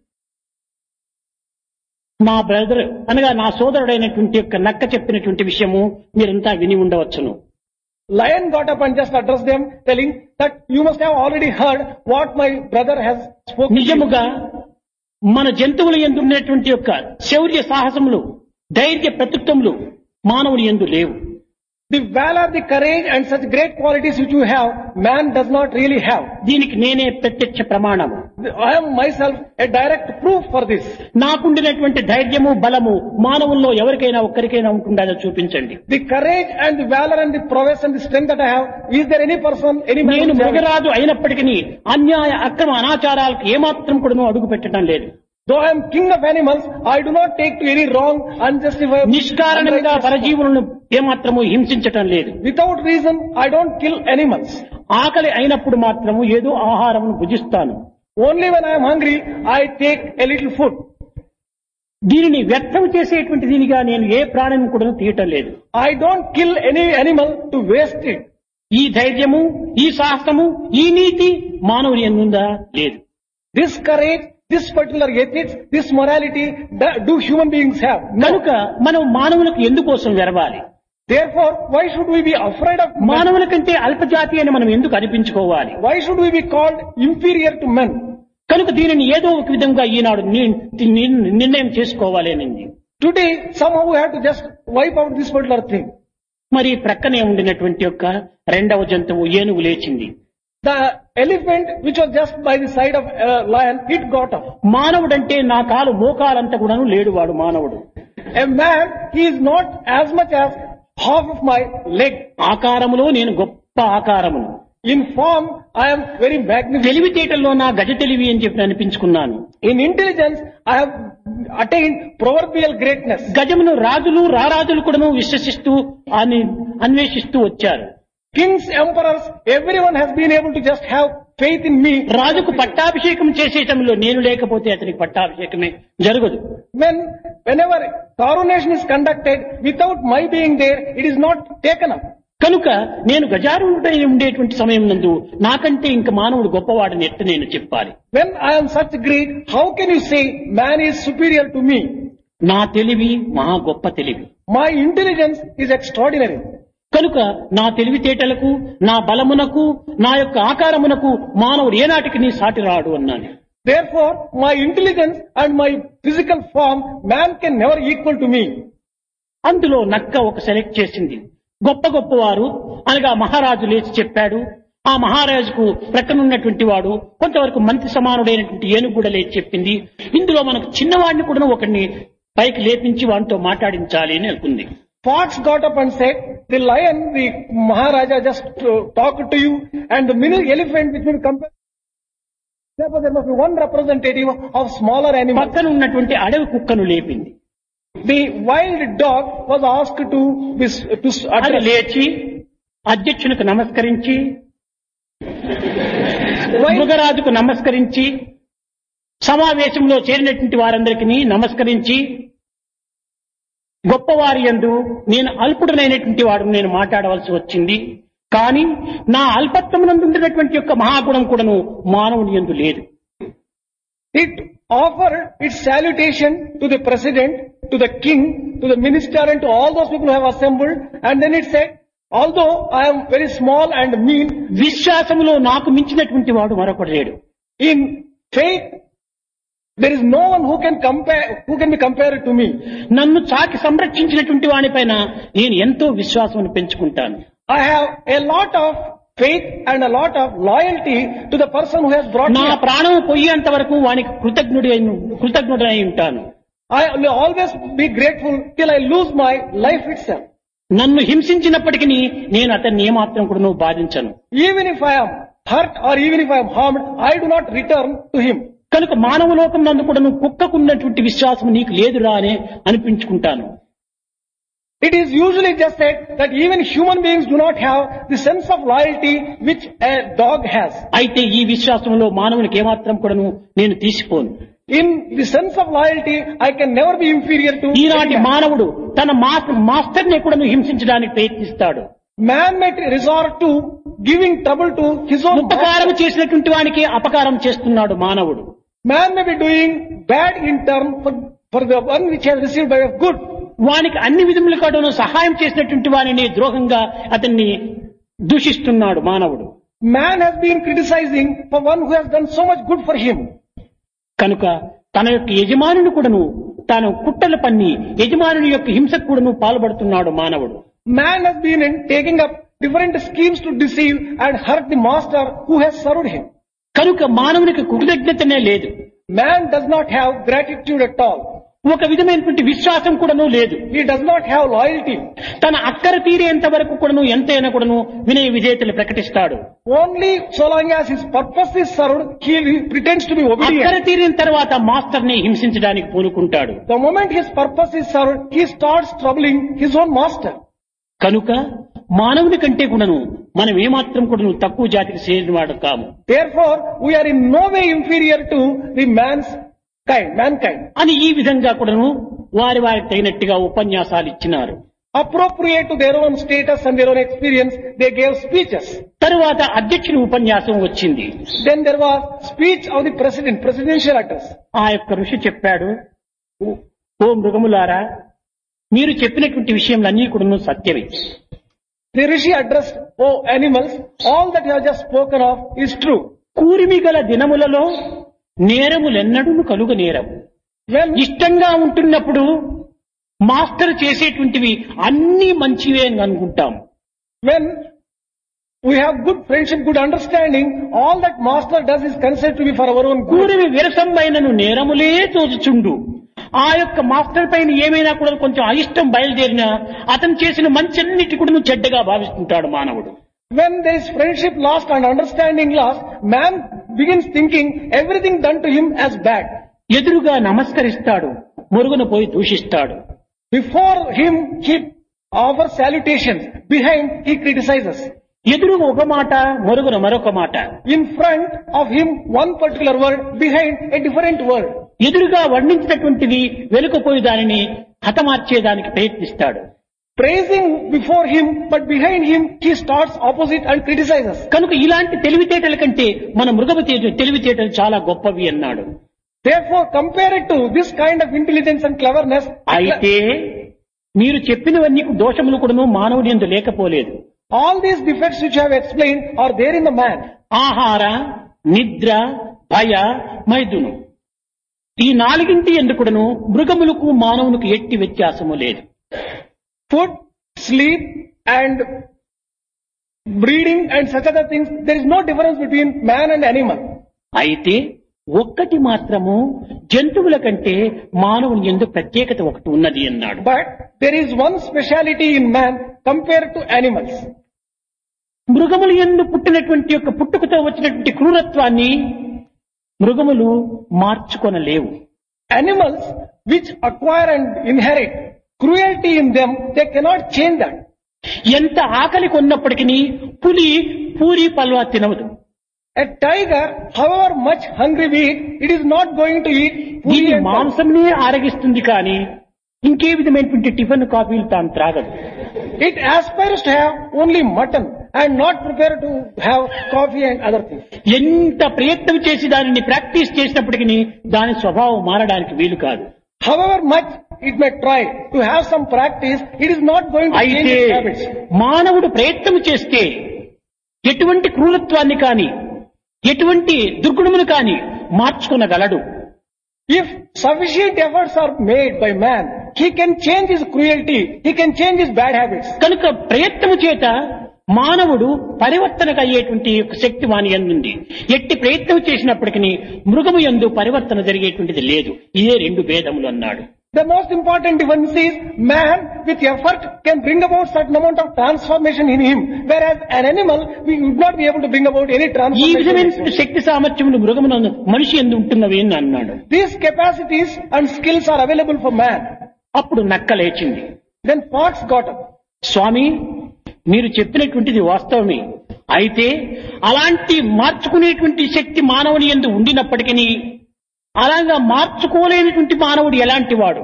మా బ్రదర్ అనగా నా సోదరుడైనటువంటి యొక్క నక్క చెప్పినటువంటి విషయము మీరంతా విని ఉండవచ్చును Lion got up and just addressed them, telling that you must have already heard what my brother has spoken. to you. నిజముగా మన జంతువుల ఎందు ఉన్నటువంటి యొక్క శౌర్య సాహసములు ధైర్య ప్రతిత్వములు మానవుని ఎందు లేవు The valor, the courage and such great qualities which you have, man does not really have. దీనికి నేనే ప్రత్యక్ష ప్రమాణము I am myself a direct proof for this. నాకుండినటువంటి ధైర్యము బలము మానవుల్లో ఎవరికైనా ఒక్కరికైనా ఉంటుందో చూపించండి The courage and the valor and the prowess and the strength that I have, is there any person, any man నేను who has it? మృగరాజు అయినప్పటికీ అన్యాయ అక్రమ అనాచారాలకు ఏమాత్రం కూడా అడుగు పెట్టడం లేదు Though I am king of animals, I do not take to any wrong, unjustified, నిష్కారణంగా unrighteous- పరజీవులను ఏమాత్రము హింసించటం లేదు Without reason, I don't kill animals. ఆకలి అయినప్పుడు మాత్రము ఏదో ఆహారమును భుజిస్తాను Only when I am hungry, I take a little food. దీనిని వ్యర్థం చేసేటువంటి దీనిగా నేను ఏ ప్రాణిని కూడా తీయటం లేదు I don't kill any animal to waste it. ఈ ధైర్యము ఈ సాహసము ఈ నీతి మానవుని ఎందుందా లేదు This courage, this particular ethics, this morality, da- do human beings have? No. కనుక మనం మానవులకు ఎందుకోసం వెరవాలి Therefore, why should we be afraid of man? మానవుల కంటే అల్పజాతి అని మనం ఎందుకు అనిపించుకోవాలి Why should we be called inferior to men? కనుక దీనిని ఏదో ఒక విధంగా ఈనాడు ని- ని- నిర్ణయం చేసుకోవాలి అనింది Today, somehow we have to just wipe out this particular thing. మరి ప్రక్కనే ఉండినటువంటి యొక్క రెండవ జంతువు ఏనుగు లేచింది The elephant, which was just by the side of a lion, it got up. మానవుడంటే నా కాలు మోకాలంతా కూడాను లేడు వాడు మానవుడు A man, he is not as much as half of my leg. ఆకారములో నేను గొప్ప ఆకారమును In form, I am very magnificent. తెలివితేటల్లో నా గజ తెలివి అని చెప్పి అనిపించుకున్నాను In intelligence, I have attained proverbial greatness. గజమును రాజులు రారాజులు కూడాను విశ్వసిస్తూ అని అన్వేషిస్తూ వచ్చారు Kings, emperors, everyone has been able to just have faith in me. రాజుకు పట్టాభిషేకం చేసేటంలో నేను లేకపోతే అతనికి పట్టాభిషేకమే జరగదు When, whenever coronation is conducted without my being there, it is not taken up. కనుక నేను గజారుడై ఉండేటువంటి సమయం నందు నాకంటే ఇంక మానవుడు గొప్పవాడని ఎట్ట నేను చెప్పాలి When I am such great, how can you say man is superior to me? నా తెలివి మహా గొప్ప తెలివి My intelligence is extraordinary. కనుక నా తెలివితేటలకు నా బలమునకు నా యొక్క ఆకారమునకు మానవుడు ఏనాటికి నీ సాటి రాడు అన్నాను Therefore, my intelligence and my physical form, man can never equal to me. అందులో నక్క ఒక సెలెక్ట్ చేసింది గొప్ప గొప్పవారు అనగా మహారాజు లేచి చెప్పాడు ఆ మహారాజుకు ప్రక్కనున్నటువంటి వాడు కొంతవరకు మంత్రి సమానుడైనటువంటి ఏనుగు కూడా లేచి చెప్పింది ఇందులో మనకు చిన్నవాడిని కూడా ఒకరిని పైకి లేపించి వాడితో మాట్లాడించాలి అని అనుకుంది Fox got up and said, the lion, the Maharaja just uh, talked to you and the mini elephant which will compare. Therefore there must be one representative of smaller animals. పక్కన ఉన్నటువంటి అడవి కుక్కను లేపింది The wild dog was asked to, be, to అది address. లేచి అధ్యక్షునికి నమస్కరించి Wild, మృగరాజుకు నమస్కరించి సమావేశంలో చేరినటువంటి వారందరికీ నమస్కరించి గొప్పవారి యందు నేను అల్పుడనైనటువంటి వాడు నేను మాట్లాడవలసి వచ్చింది కానీ నా అల్పత్వమునందు ఉండినటువంటి యొక్క మహాగుణం కూడాను మానవుని యందు లేదు it offered its salutation to the president, to the king, to the minister and to all those people who have assembled and then it said, although I am very small and mean, విశ్వాసములో నాకు మించినటువంటి వాడు మరొకడు లేడు in faith there is no one who can compare, who can be compared to me. నన్ను చాకి సంరక్షించినటువంటి వానిపైన నేను ఎంతో విశ్వాసం పెంచుకుంటాను I have a lot of faith and a lot of loyalty to the person who has brought me నా up. ప్రాణం పోయేంత వరకు వానికి కృతజ్ఞుడి కృతజ్ఞుడై ఉంటాను I will always be grateful till I lose my life itself. నన్ను హింసించినప్పటికీ నేను అతన్ని ఏమాత్రం కూడా నువ్వు బాధించను Even if I am hurt or even if I am harmed, I do not return to him. కనుక మానవ లోకం నందు కూడా నువ్వు కుక్కకున్నటువంటి విశ్వాసం నీకు లేదురా అని అనిపించుకుంటాను It is usually just said that even human beings do not have the sense of loyalty which a dog has. అయితే ఈ విశ్వాసంలో మానవునికి ఏమాత్రం కూడాను నేను తీసిపోను In the sense of loyalty, I can never be inferior to ఈనాటి any man. మానవుడు తన మాస్టర్ మాస్టర్ని కూడాను హింసించడానికి ప్రయత్నిస్తాడు Man may resort to giving trouble to his own ఉపకారం master. చేసినటువంటి వానికి అపకారం చేస్తున్నాడు మానవుడు Man may be doing bad in turn for, for the one which has received by of good. వానికి అన్ని విధముల కాడను సహాయం చేసినటువంటి వానిని ద్రోహంగా అతన్ని దూషిస్తున్నాడు మానవుడు Man has been criticizing for one who has done so much good for him. కనుక తన యొక్క యజమానుని కూడాను తాను కుట్రలు పన్ని యజమానుని యొక్క హింసకు కూడాను పాల్పడుతున్నాడు మానవుడు Man has been in taking up different schemes to deceive and hurt the master who has served him. కనుక మానవునికి కృతజ్ఞతనే లేదు Man does not have gratitude at all. ఒక విధమైనటువంటి విశ్వాసం కూడాను లేదు He does not have loyalty. తన అక్కర తీరేంత వరకు కూడాను ఎంతైనా కూడాను వినయ విధేయతలు ప్రకటిస్తాడు Only so long as his purpose is served, he pretends to be అక్కర obedient. తీరిన తర్వాత మాస్టర్ ని హింసించడానికి పూనుకుంటాడు The moment his purpose is served, he starts troubling his own master. కనుక మానవుని కంటే కూడాను మనం ఏమాత్రం కూడాను తక్కువ జాతికి చేరినవాడు కాము Therefore, we are in no way inferior to the man's kind, mankind. అని ఈ విధంగా కూడాను వారి వారికి తగినట్టుగా ఉపన్యాసాలు ఇచ్చినారు Appropriate to their own status and their own experience, they gave speeches. తరువాత అధ్యక్షుని ఉపన్యాసం వచ్చింది Then there was speech of the president, presidential address. ఆ యొక్క ఋషి చెప్పాడు ఓ మృగములారా మీరు చెప్పినటువంటి విషయములన్నీ కూడా సత్యమే The rishi addressed, oh animals, all that you have just spoken of is true. కూరిమి గల దినములలో నేరములెన్నడూ కలుగ నేరం When, ఇష్టంగా ఉంటున్నప్పుడు మాస్టర్ చేసేటువంటివి అన్ని మంచివే అని అనుకుంటాం when we have good friendship, good understanding, all that master does is considered to be for our own good. కూరిమి విరసమైనను నేరములే తోచుచుండు ఆ యొక్క మాస్టర్ పైన ఏమైనా కూడా కొంచెం అయిష్టం బయలుదేరినా అతను చేసిన మంచన్నిటి కూడా చెడ్డగా భావిస్తుంటాడు మానవుడు When there is friendship lost and understanding lost, man begins thinking everything done to him as bad. ఎదురుగా నమస్కరిస్తాడు మురుగున పోయి దూషిస్తాడు Before him, he offers salutations. Behind, he criticizes. ఎదురుగా ఒక మాట మురుగున మరొక మాట In front of him, one particular word. Behind, a different word. ఎదురుగా వర్ణించినటువంటిది వెనుకపోయి దానిని హతమార్చేదానికి ప్రయత్నిస్తాడు Praising before him, but behind him, he starts opposite and criticizes. కనుక ఇలాంటి తెలివితేటల కంటే మన మృగము తేట- తెలివితేటలు చాలా గొప్పవి అన్నాడు Therefore, compare it to this kind of intelligence and cleverness. అయితే మీరు చెప్పినవన్నీ దోషములు కూడాను మానవుని ఎందు లేకపోలేదు All these defects which I have explained are there in the man. ఆహార నిద్ర భయ మైదును ఈ నాలుగింటి ఎందుకుడను మృగములకు మానవునికి ఎట్టి వ్యత్యాసము లేదు Food, sleep, and breeding and such other things, there is no difference between man and animal. అయితే ఒక్కటి మాత్రము జంతువుల కంటే మానవుని ఎందు ప్రత్యేకత ఒకటి ఉన్నది అన్నాడు But there is one speciality in man compared to animals. మృగములు ఎందు పుట్టినటువంటి యొక్క పుట్టుకతో వచ్చినటువంటి క్రూరత్వాన్ని మృగములు మార్చుకొనలేవు Animals which acquire and inherit cruelty in them, they cannot change that. ఎంత ఆకలి కొన్నప్పటికీ పులి puri పల్వా తినవదు A tiger, however much hungry we eat, it is not going to eat puri దీని and pulse. మాంసంనే ఆరగిస్తుంది కానీ ఇంకే విధమైనటువంటి టిఫిన్ కాఫీలు తాను త్రాగదు It aspires to have only mutton and not prepared to have coffee and other things. ఎంత ప్రయత్నం చేసి దానిని ప్రాక్టీస్ చేసినప్పటికీ దాని స్వభావం మారడానికి వీలు కాదు However much it may try to have some practice, it is not going to change అయితే its habits. మానవుడు ప్రయత్నం చేస్తే ఎటువంటి క్రూరత్వాన్ని కాని ఎటువంటి దుర్గుణమును కాని మార్చుకునగలడు If sufficient efforts are made by man, he can change his cruelty, he can change his bad habits. కనుక ప్రయత్నము చేత మానవుడు పరివర్తనకు అయ్యేటువంటి ఒక శక్తి వాని ఎందుంది ఎట్టి ప్రయత్నం చేసినప్పటికీ మృగము ఎందు పరివర్తన జరిగేటువంటిది లేదు ఇదే రెండు భేదములు అన్నాడు The most important difference is man with effort can bring about certain amount of transformation in him, whereas an animal we would not be able to bring about any ఈ transformation. in విధమైన himself. శక్తి సామర్థ్యములు మృగమునందు మనిషి ఎందు ఉంటున్నవి అని అన్నాడు These capacities and skills are available for man. అప్పుడు నక్క లేచింది Then fox got up. స్వామి మీరు చెప్పినటువంటిది వాస్తవమే అయితే అలాంటి మార్చుకునేటువంటి శక్తి మానవుని ఎందు ఉండినప్పటికీ అలాగా మార్చుకోలేనటువంటి మానవుడు ఎలాంటి వాడు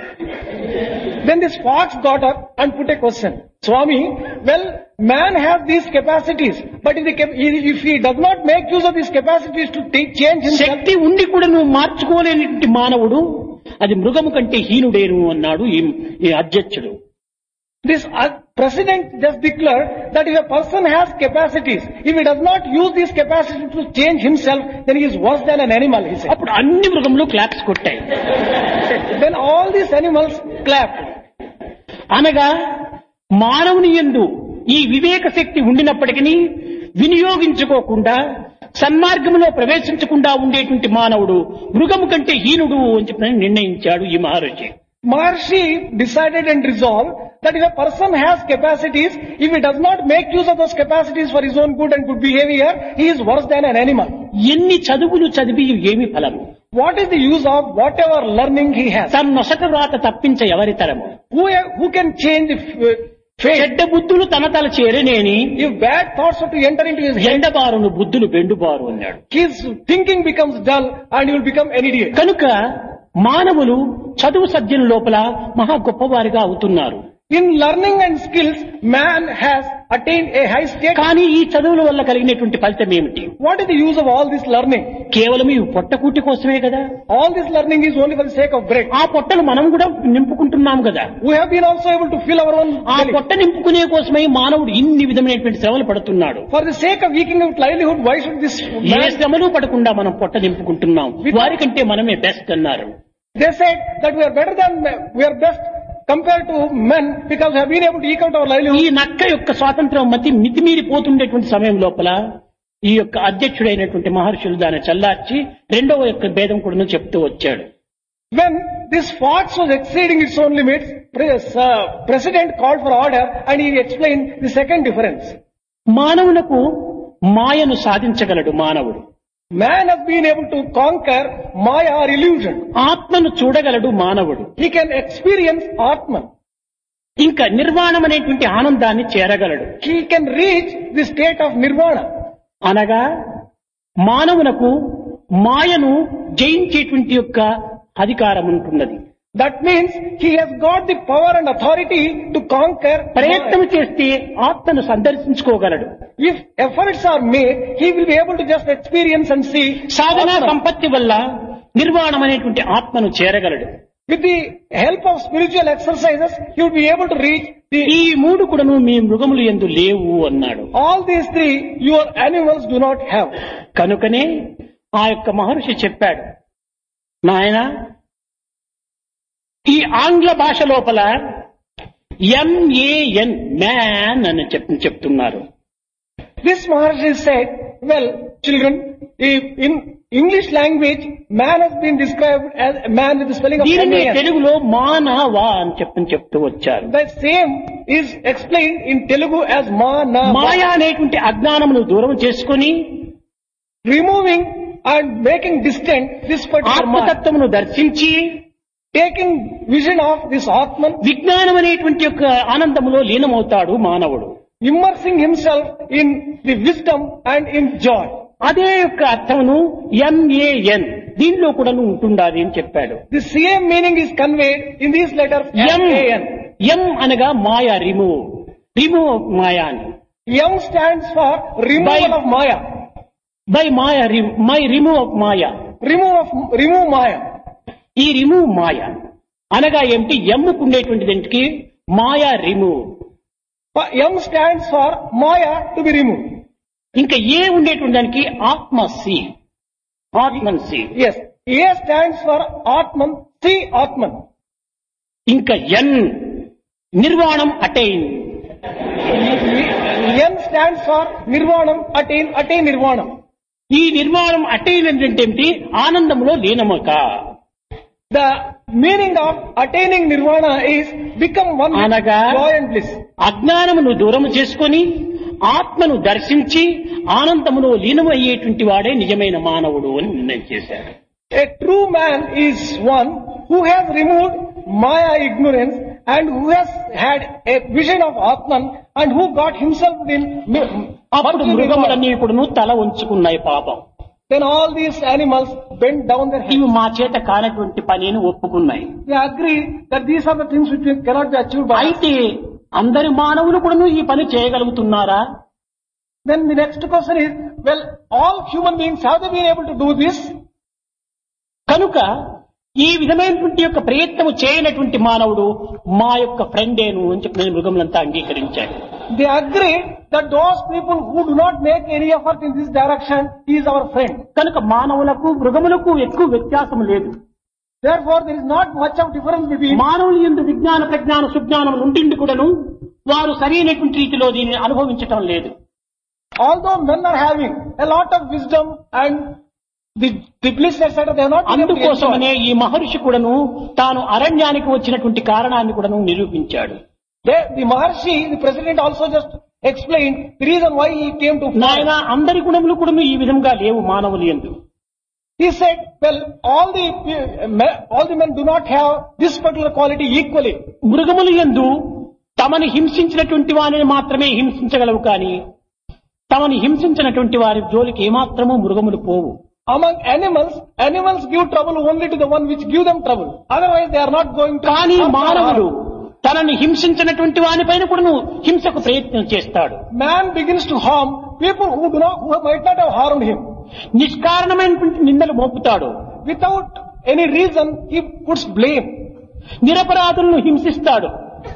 Then this fox got up and put a question. Swami, well, man has these capacities, but if, the, cap- if he does not make use of these capacities to take change himself, శక్తి ఉండి కూడా నువ్వు మార్చుకోలేనటువంటి మానవుడు అది మృగము కంటే హీనుడేను అన్నాడు ఈ ఈ అధ్యక్షుడు this uh, president just declared that if a person has capacities, if he does not use these capacities to change himself, then he is worse than an animal, he said. అప్పుడు అన్ని మృగములు క్లాప్స్ కొట్టాయి Then all these animals clapped. అనగా మానవుని ఎందు ఈ వివేక శక్తి ఉండినప్పటికీ వినియోగించుకోకుండా సన్మార్గంలో ప్రవేశించకుండా ఉండేటువంటి మానవుడు మృగము కంటే హీనుడు అని చెప్పి నిర్ణయించాడు ఈ మహర్షి Maharshi decided and resolved that if a person has capacities, if he does not make use of those capacities for his own good and good behavior, he is worse than an animal. ఎన్ని చదువులు చదివి ఏమి ఫలము What is the use of whatever learning he has? తన నొసట వ్రాత తప్పించ ఎవరి తరము Who, who can change the f- Faith. చెడ్డ బుద్ధులు తన తల చేరనేని If bad thoughts are to enter into his head, ఎండబారును బుద్ధులు బెండుబారు అన్నాడు his thinking becomes dull and he will become an idiot. కనుక మానవులు చదువు సజ్జన లోపల మహా గొప్పవారిగా అవుతున్నారు In learning and skills, man has attained a high state. కానీ ఈ చదువుల వల్ల కలిగినటువంటి ఫలితం ఏమిటి What is the use of all this learning? కేవలం ఈ పొట్టకూటి కోసమే కదా All this learning is only for the sake of bread. ఆ పొట్టలు మనం కూడా నింపుకుంటున్నాం కదా We have been also able to fill our own ఆ belly. పొట్ట నింపుకునే కోసమై మానవుడు ఇన్ని విధమైనటువంటి శ్రమలు పడుతున్నాడు For the sake of eking out livelihood, why should this A man? శ్రమలు పడకుండా మనం పొట్ట నింపుకుంటున్నాం వారికంటే మనమే బెస్ట్ అన్నారు They said that we are better than we are best compared to men because we have been able to eke out our ఈ livelihood. నక్క యొక్క స్వాతంత్రం మతి మితిమీరిపోతుండేటువంటి సమయం లోపల ఈ యొక్క అధ్యక్షుడైనటువంటి మహర్షులు దాన్ని చల్లార్చి రెండవ యొక్క భేదం కూడా చెప్తూ వచ్చాడు When this fox was exceeding its own limits, pre- uh, president called for order and he explained the second difference. మానవులకు మాయను సాధించగలడు మానవుడు Man has been able to conquer Maya or illusion. ఆత్మను చూడగలడు మానవుడు He can experience Atman. ఇంకా నిర్వాణం అనేటువంటి ఆనందాన్ని చేరగలడు He can reach the state of Nirvana. అనగా మానవునకు మాయను జయించేటువంటి యొక్క అధికారం ఉంటున్నది That means he has got the power and authority to conquer ప్రయత్నం Maya. చేస్తే ఆత్మను సందర్శించుకోగలడు If efforts are made, he will be able to just experience and see Sadhana Atman. సంపత్తి వల్ల నిర్వాణం అనేటువంటి ఆత్మను చేరగలడు With the help of spiritual exercises, he will be able to reach the ఈ మూడు కూడాను మీ మృగములు ఎందు లేవు అన్నాడు all these three your animals do not have. కనుకనే ఆ యొక్క మహర్షి చెప్పాడు నాయన ఈ ఆంగ్ల భాష లోపల ఎంఏఎన్ మ్యాన్ అని చెప్ చెప్తున్నారు This Maharshi said, well, children, if in English language, man has been described as a man with the spelling of దీనిని M-A-N. తెలుగులో మానవా అని చెప్పని చెప్తూ వచ్చారు The same is explained in Telugu as ma na va. మాయా అనేటువంటి అజ్ఞానమును దూరం చేసుకొని removing and making distant this particular ma. ఆత్మతత్వమును దర్శించి Taking vision of this Atman, విజ్ఞానం అనేటువంటి యొక్క ఆనందములో లీనమవుతాడు మానవుడు immersing himself in the wisdom and in joy. అదే యొక్క అర్థమును ఎంఏఎన్ దీనిలో కూడా ఉంటుండాలి అని చెప్పాడు The same meaning is conveyed in these letters M M-A-N. M అనగా Maya remove remove of Maya అని M stands for removal By- of Maya. By Maya my remove of Maya Remove of, remove Maya. ఈ రిమూవ్ మాయా అనగా ఏమిటి ఎమ్ముకు ఉండేటువంటి దానికి Maya remove Pa- M stands for Maya to be removed. ఇంకా ఏ ఉండేటువంటి దానికి ఆత్మ see Atman see Yes. A stands for Atman, see Atman. ఇంకా ఎన్ నిర్వాణం attain N stands for Nirvanam, attain, attain Nirvanam. ఈ నిర్వాణం అటైన్ అంటే ఏమిటి ఆనందంలో లీనమక The meaning of attaining Nirvana is become one with అనగా joy and bliss. అజ్ఞానమును దూరం చేసుకొని ఆత్మను దర్శించి ఆనందములో లీనమయ్యేటువంటి వాడే నిజమైన మానవుడు అని నిర్ణయం చేశారు A true man is one who has removed Maya ignorance and who has had a vision of Atman and who got himself in అప్పుడు మృగములన్నీ కూడా తల ఉంచుకున్నాయి పాపం Then all these animals bend down their heads. ఇవి మా చేత కానటువంటి పనిని ఒప్పుకున్నాయి They agree that these are the things which cannot be achieved by us. అయితే అందరి మానవులు కూడా ఈ పని చేయగలుగుతున్నారా Then the next question is, well, all human beings, have they been able to do this? కనుక ఈ విధమైనటువంటి యొక్క ప్రయత్నము చేయనటువంటి మానవుడు మా యొక్క ఫ్రెండేను అని చెప్పిన మృగములంతా అంగీకరించాడు They agree that those people who do not make any effort in this direction is our friend. కనుక మానవులకు మృగములకు ఎక్కువ వ్యత్యాసం లేదు Therefore, there is not much of difference between మానవులు ఎందు విజ్ఞాన ప్రజ్ఞాన సుజ్ఞానం ఉండిండి కూడాను వారు సరైనటువంటి రీతిలో దీనిని అనుభవించటం లేదు although men are having a lot of wisdom and the, the bliss, etc., they are not able to అందుకోసమనే enjoy. ఈ మహర్షి కూడాను తాను అరణ్యానికి వచ్చినటువంటి కారణాన్ని కూడాను నిరూపించాడు They, the Maharshi, the president also just explained the reason why he came to నాయన forest. అందరి గుణములు కూడాను ఈ విధంగా లేవు మానవులు ఎందు He said, well, all the, uh, me- all the men do not have this particular quality equally. మృగములు ఎందు తమను హింసించినటువంటి వారిని మాత్రమే హింసించగలవు కానీ తమను హింసించినటువంటి వారి జోలికి ఏమాత్రమూ మృగములు పోవు Among animals, animals give trouble only to the one which give them trouble. Otherwise they are not going to కానీ harm. మానవుడు తనని హింసించినటువంటి వానిపైన కూడాను హింసకు ప్రయత్నం చేస్తాడు Man begins to harm people who do not, who might not have harmed him. నిష్కారణమైనటువంటి నిందలు మోపుతాడు Without any reason, he puts blame. నిరపరాధులను హింసిస్తాడు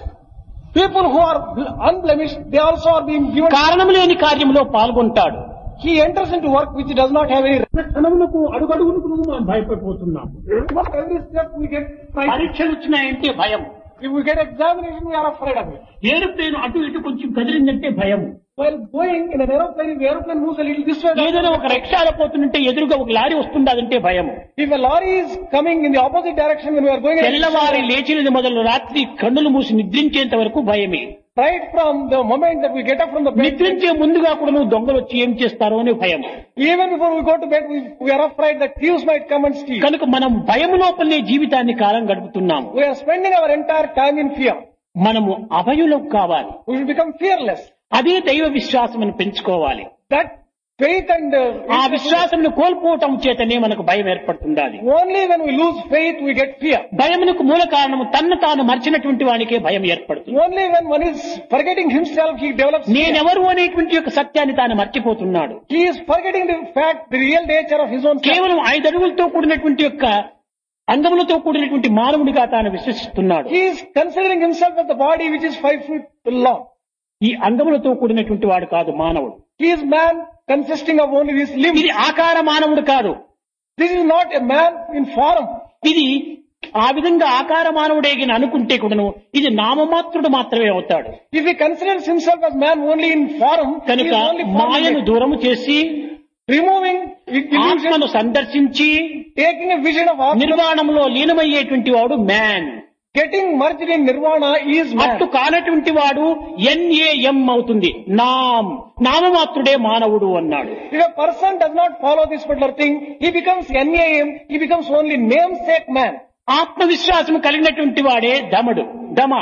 People who are bl- unblemished, they also are being given. కారణం లేని కార్యంలో పాల్గొంటాడు He enters into work which does not have any. క్షణములకు అడుగడుగులకు మనం భయపడిపోతున్నాం But every step we get frightened. పరీక్షలు వచ్చినాయంటే భయం If we get examination, we are afraid of it. ఏరుప్లేన్ అటు ఇటు కొంచెం కదిలిందంటే భయం While going in an aeroplane, if the aeroplane moves a little this way, that ఏదైనా ఒక రిక్షాలో పోతుంటే ఎదురుగా ఒక లారీ వస్తుంది అదంటే భయం If a lorry is coming in the opposite direction when we are going, in a- తెల్లవారి లేచినది మొదలు రాత్రి కన్నులు మూసి నిద్రించేంత వరకు భయమే right from the moment that we get up from the bed, నిద్రించే ముందుగా కూడా నువ్వు దొంగలు వచ్చి ఏం చేస్తారో అని భయం even before we go to bed, we, we are afraid that thieves might come and steal. కనుక మనం భయం లోపలనే జీవితాన్ని కాలం గడుపుతున్నాము We are spending our entire time in fear. మనము అభయులకు కావాలి We should become fearless. అదే దైవ విశ్వాసం పెంచుకోవాలి That faith and ఆ uh, విశ్వాసం కోల్పోవటం చేతనే మనకు భయం ఏర్పడుతుండాలి only when we lose faith we get fear. భయమునకు మూల కారణము తన్ను తాను మర్చినటువంటి వానికే భయం ఏర్పడుతుంది Only when one is forgetting himself he develops fear. నేనెవరు అనేటువంటి యొక్క సత్యాన్ని తాను మర్చిపోతున్నాడు He is forgetting the fact, the real nature of his own self. కేవలం ఐదు అడుగులతో కూడినటువంటి యొక్క అంగములతో కూడినటువంటి మానవుడిగా తాను విశ్వసిస్తున్నాడు He is considering himself as the body which is five feet long. ఈ అంగములతో కూడినటువంటి వాడు కాదు మానవుడు He is man consisting of only these limbs. ఇది ఆకార మానవుడు కాదు This is not a man in form. ఇది ఆ విధంగా ఆకార మానవుడే గిన అనుకుంటే కూడాను ఇది నామమాత్రుడు మాత్రమే అవుతాడు If he considers himself as man only in form, he కనుక is only మాయను formulated. దూరము చేసి removing illusion, ఆత్మను సందర్శించి taking a vision of Atma, నిర్వాణంలో లీనమయ్యేటువంటి వాడు man getting merged in nirvana is man. అట్టు కానటువంటి వాడు ఎన్ఏఎం అవుతుంది నామ్ నామమాత్రుడే మానవుడు అన్నాడు If a person does not follow this particular thing, he becomes NAM, he becomes only namesake man. ఆత్మవిశ్వాసం కలిగినటువంటి వాడే దమడు దమ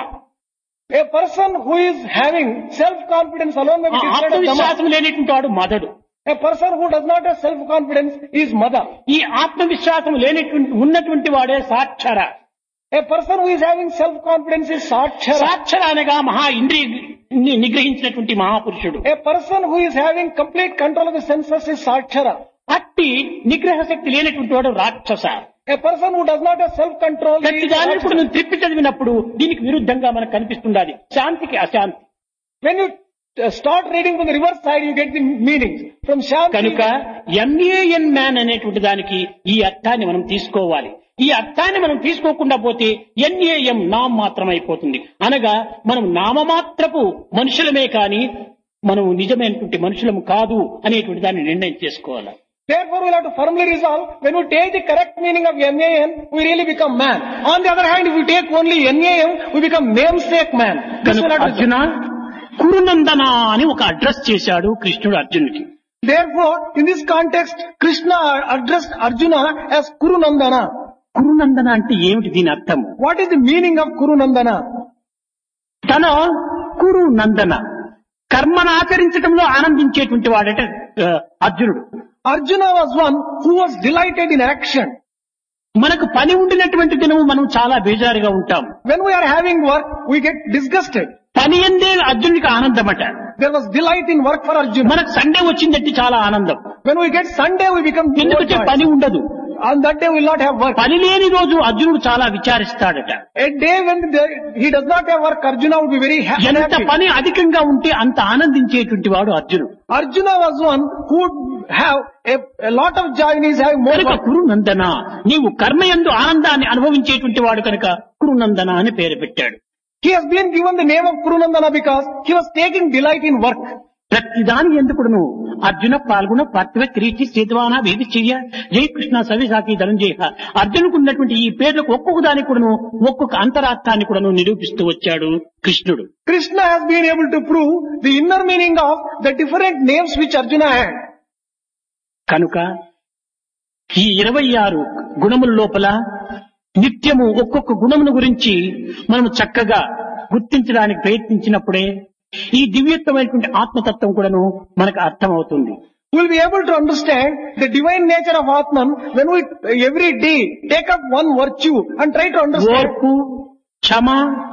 A person who is having self-confidence alone may ఆ be declared as Dhamma. ఆత్మవిశ్వాసం లేనటువంటి వాడు మదడు A person who does not have self-confidence is mother. ఈ ఆత్మవిశ్వాసం లేనటువంటి ఉన్నటువంటి వాడే సాక్షర A person who is having self-confidence is Sakshara. సాక్షర అనగా మహా ఇంద్రియ ని నిగ్రహించినటువంటి మహాపురుషుడు A person who is having complete control of the senses is Sakshara. అట్టి నిగ్రహ శక్తి లేనటువంటి వాడు రాక్షస A person who does not have self-control ప్రతి is దానిని కూడా Rakshasa. నువ్వు తిప్పి చదివినప్పుడు దీనికి విరుద్ధంగా మనకు కనిపిస్తుండాలి శాంతికి అశాంతి When you uh, start reading from the reverse side, you get the meanings. From Shanti, కనుక ఎంఏఎన్ మ్యాన్ అనేటువంటి దానికి ఈ అర్థాన్ని మనం తీసుకోవాలి ఈ అర్థాన్ని మనం తీసుకోకుండా పోతే ఎన్ఏఎం నామ్ మాత్రమైపోతుంది అనగా మనం నామమాత్రపు మనుషులమే కాని మనం నిజమైనటువంటి మనుషులము కాదు అనేటువంటి దాన్ని నిర్ణయం చేసుకోవాలి Therefore, we'll have to firmly resolve, when we take the correct meaning of NAM, we really become man. On the other hand, if we take only NAM, we become namesake man. This కనుక will have to Arjuna కురునందన అని ఒక address చేశాడు కృష్ణుడు అర్జునుడికి Therefore, in this context, Krishna addressed Arjuna as Kurunandana. కురునందన అంటే ఏమిటి దీని అర్థము What is the meaning of Kurunandana? తన కురు నందన కర్మను ఆచరించడంలో ఆనందించేటువంటి వాడట ఆ, అర్జునుడు Arjuna was one who was delighted in action. మనకు పని ఉండినటువంటి దినము మనం చాలా బేజారుగా ఉంటాం When we are having work, we get disgusted. పని ఎందే అర్జునుడికి ఆనందమట There was delight in work for Arjuna. మనకు సండే వచ్చిందంటే చాలా ఆనందం When we get Sunday, we become ఎందుకంటే overjoyed. పని ఉండదు On that day, we will not have work. పని లేని రోజు అర్జునుడు చాలా విచారిస్తాడట A day when there, he does not have work, Arjuna would be very ha- ఎంత happy. పని అధికంగా ఉంటే అంత ఆనందించేటువంటి వాడు అర్జునుడు Arjuna was one who would have a, a lot of joy in his having more కనుక work. కురునందన నీవు కర్మయందు ఆనందాన్ని అనుభవించేటువంటి వాడు కనుక కురునందన అని పేరు పెట్టాడు He has been given the name of Kurunandana because he was taking delight in work. ప్రతిదాని ఎందుకును అర్జున పాల్గొన పార్థివ క్రీచి శ్రీద్వాన వేది చెయ్య జై కృష్ణ సవిసాకి ధనంజయ అర్జునుకు ఉన్నటువంటి ఈ పేర్లకు ఒక్కొక్క దానికి కూడాను ఒక్కొక్క అంతరార్థాన్ని కూడాను నిరూపిస్తూ వచ్చాడు కృష్ణుడు Krishna has been able to prove the inner meaning of the different names which Arjuna had. కనుక ఈ ఇరవై ఆరు గుణముల లోపల నిత్యము ఒక్కొక్క గుణమును గురించి మనం చక్కగా గుర్తించడానికి ప్రయత్నించినప్పుడే ఈ దివ్యత్వమైనటువంటి ఆత్మతత్వం కూడాను మనకు అర్థమవుతుంది We'll be able to understand the divine nature of Atman when we every day take up one virtue and try to understand. ఓర్పు క్షమ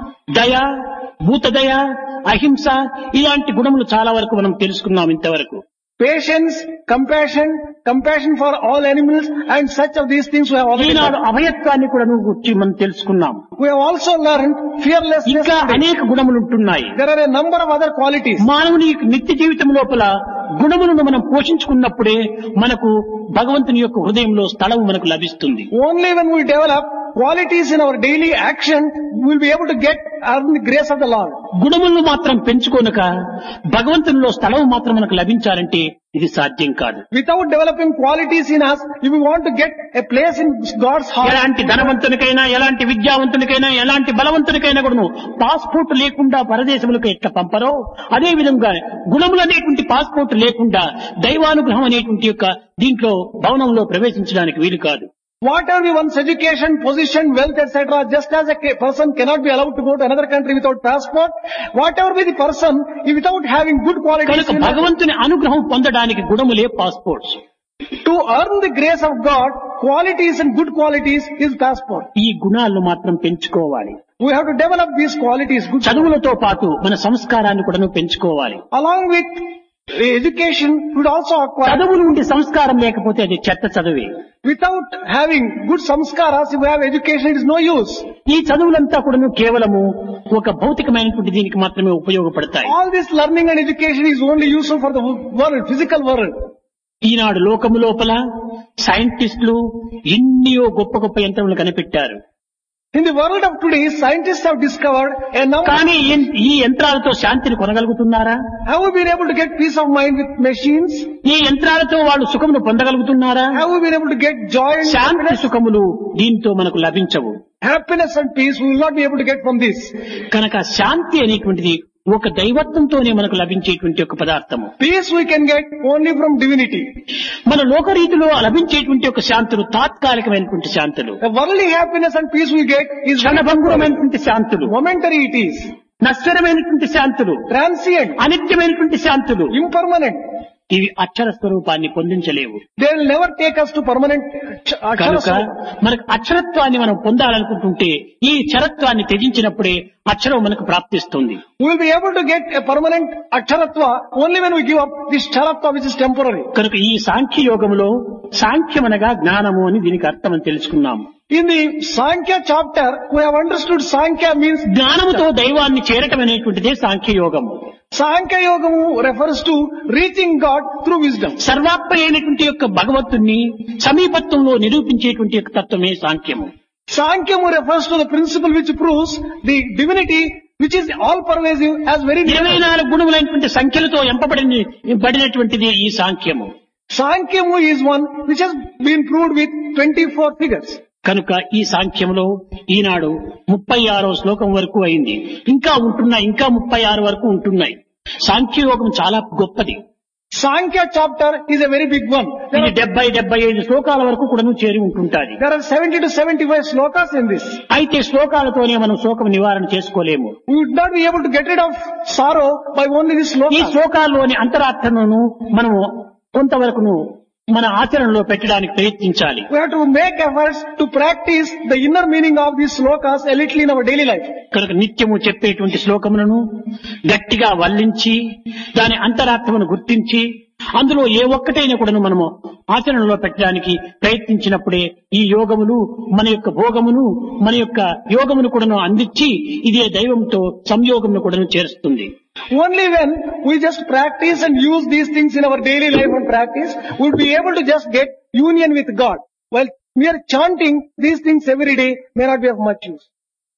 దయ భూతదయ అహింస ఇలాంటి గుణములు చాలా వరకు మనం తెలుసుకున్నాం ఇంతవరకు Patience, compassion, compassion for all animals and such of these things we have already Eenadu learned. అభయత్వాన్ని కూడా గుర్చి మనం తెలుసుకున్నాం We have also learned fearlessness. ఇంకా today. అనేక గుణములు ఉంటున్నాయి There are a number of other qualities. మానవుని నిత్య జీవితం లోపల గుణములను మనం పోషించుకున్నప్పుడే మనకు భగవంతుని యొక్క హృదయంలో స్థలం మనకు లభిస్తుంది Only when we develop qualities in our daily action, we will be able to get earn the grace of the Lord. గుణములను మాత్రం పెంచుకోనక భగవంతునిలో స్థలం మాత్రం మనకు లభించాలంటే ఇది సాధ్యం కాదు Without developing qualities in us, if we want to get a place in God's heart, ఎలాంటి ధనవంతునికైనా ఎలాంటి విద్యావంతునికైనా ఎలాంటి బలవంతునికైనా కూడా పాస్పోర్ట్ లేకుండా పరదేశములకు ఎట్లా పంపరో అదే విధంగా గుణములు అనేటువంటి పాస్పోర్ట్ లేకుండా దైవానుగ్రహం అనేటువంటి యొక్క దీంట్లో భవనంలో ప్రవేశించడానికి వీలు కాదు whatever be one's education, position, wealth, etc., just as a ca- person cannot be allowed to go to another country without passport, whatever be the person, if without having good qualities, కనుక in us, భగవంతుని అనుగ్రహం పొందడానికి గుణములే passports to earn the grace of God, qualities and good qualities is passport. ఈ గుణాలను మాత్రం పెంచుకోవాలి We have to develop these qualities, good చదువులతో పాటు మన సంస్కారాన్ని కూడా పెంచుకోవాలి Along with education, we would also acquire, చదువు నుండి సంస్కారం లేకపోతే అది చెత్త చదువే without having good samskaras, if we have education, it is no use. ఈ చదువులంతా కూడా కేవలము ఒక భౌతికమైనటువంటి దీనికి మాత్రమే ఉపయోగపడతాయి All this learning and education is only useful for the world, physical world. ఈనాడు లోకము లోపల సైంటిస్టులు ఎన్నో గొప్ప గొప్ప యంత్రములు కనిపెట్టారు In the world of today, scientists have discovered a number. కానీ ఈ- ఈ యంత్రాలతో శాంతిని కొనగలుగుతున్నారా Have we been able to get peace of mind with machines? ఈ యంత్రాలతో వాళ్ళు సుఖమును పొందగలుగుతున్నారా Have we been able to get joy and Shanti happiness? సుఖములు దీంతో మనకు లభించవు Happiness and peace we will not be able to get from this. కనుక శాంతి అనేటువంటిది ఒక దైవత్వంతోనే మనకు లభించేటువంటి ఒక పదార్థము Peace we can get only from divinity. మన లోకరీతిలో లభించేటువంటి ఒక శాంతులు తాత్కాలికమైనటువంటి శాంతులు The worldly happiness and peace we get is క్షణభంగురమైనటువంటి శాంతులు momentary it is, నశ్వరమైనటువంటి శాంతులు transient, అనిత్యమైనటువంటి శాంతులు impermanent. ఇవి అక్షర స్వరూపాన్ని పొందించలేవు They will never take us to permanent ch- కనుక akshara. మనకు అక్షరత్వాన్ని మనం పొందాలనుకుంటుంటే ఈ చరత్వాన్ని త్యజించినప్పుడే అక్షరం మనకు ప్రాప్తిస్తుంది We will be able to get a permanent aksharatva only when we give up this charatva which is temporary. కనుక ఈ సాంఖ్య యోగములో సాంఖ్యమనగా జ్ఞానము అని దీనికి అర్థం అని తెలుసుకున్నాము In the Sankhya chapter, we have understood Sankhya means జ్ఞానముతో దైవాన్ని చేరటం అనేటువంటిదే సాంఖ్య యోగము Sankhya Yogamu refers to reaching God through wisdom. సర్వాత్మ అయినటువంటి యొక్క భగవత్తుని సమీపత్వంలో నిరూపించేటువంటి యొక్క తత్వమే సాంఖ్యము Sankhyamu refers to the principle which proves the divinity which is all pervasive as very ఇరవై near. నాలుగు గుణములైనటువంటి సంఖ్యలతో ఎంపబడిన పడినటువంటిది ఈ సాంఖ్యము Sankhyamu is one which has been proved with 24 figures. కనుక ఈ సాంఖ్యంలో ఈనాడు ముప్పై ఆరో శ్లోకం వరకు అయింది ఇంకా ఉంటున్నాయి ఇంకా ముప్పై ఆరు వరకు ఉంటున్నాయి సాంఖ్యయోగం చాలా గొప్పది Sankhya chapter is a very big one. There ఇది are, డెబ్బై డెబ్బై ఐదు శ్లోకాల వరకు కూడా చేరి ఉంటుంటాది there are 70 to 75 slokas in this. అయితే శ్లోకాలతోనే మనం శోకం నివారణ చేసుకోలేము We would not be able to get rid of sorrow by only this ఈ sloka. శ్లోకాల్లోని అంతరార్థమును మనము కొంతవరకును మన ఆచరణలో పెట్టడానికి ప్రయత్నించాలి We have to make efforts to practice the inner meaning of these slokas a little in our daily life. కనుక నిత్యము చెప్పేటువంటి శ్లోకములను గట్టిగా వల్లించి దాని అంతరార్థమును గుర్తించి అందులో ఏ ఒక్కటైనా కూడాను మనము ఆచరణలో పెట్టడానికి ప్రయత్నించినప్పుడే ఈ యోగములు మన యొక్క భోగమును మన యొక్క యోగమును కూడాను అందించి ఇదే దైవంతో సంయోగమును కూడాను చేరుస్తుంది Only when we just practice and use these things in our daily life and practice, we will be able to just get union with God. While mere chanting these things every day may not be of much use.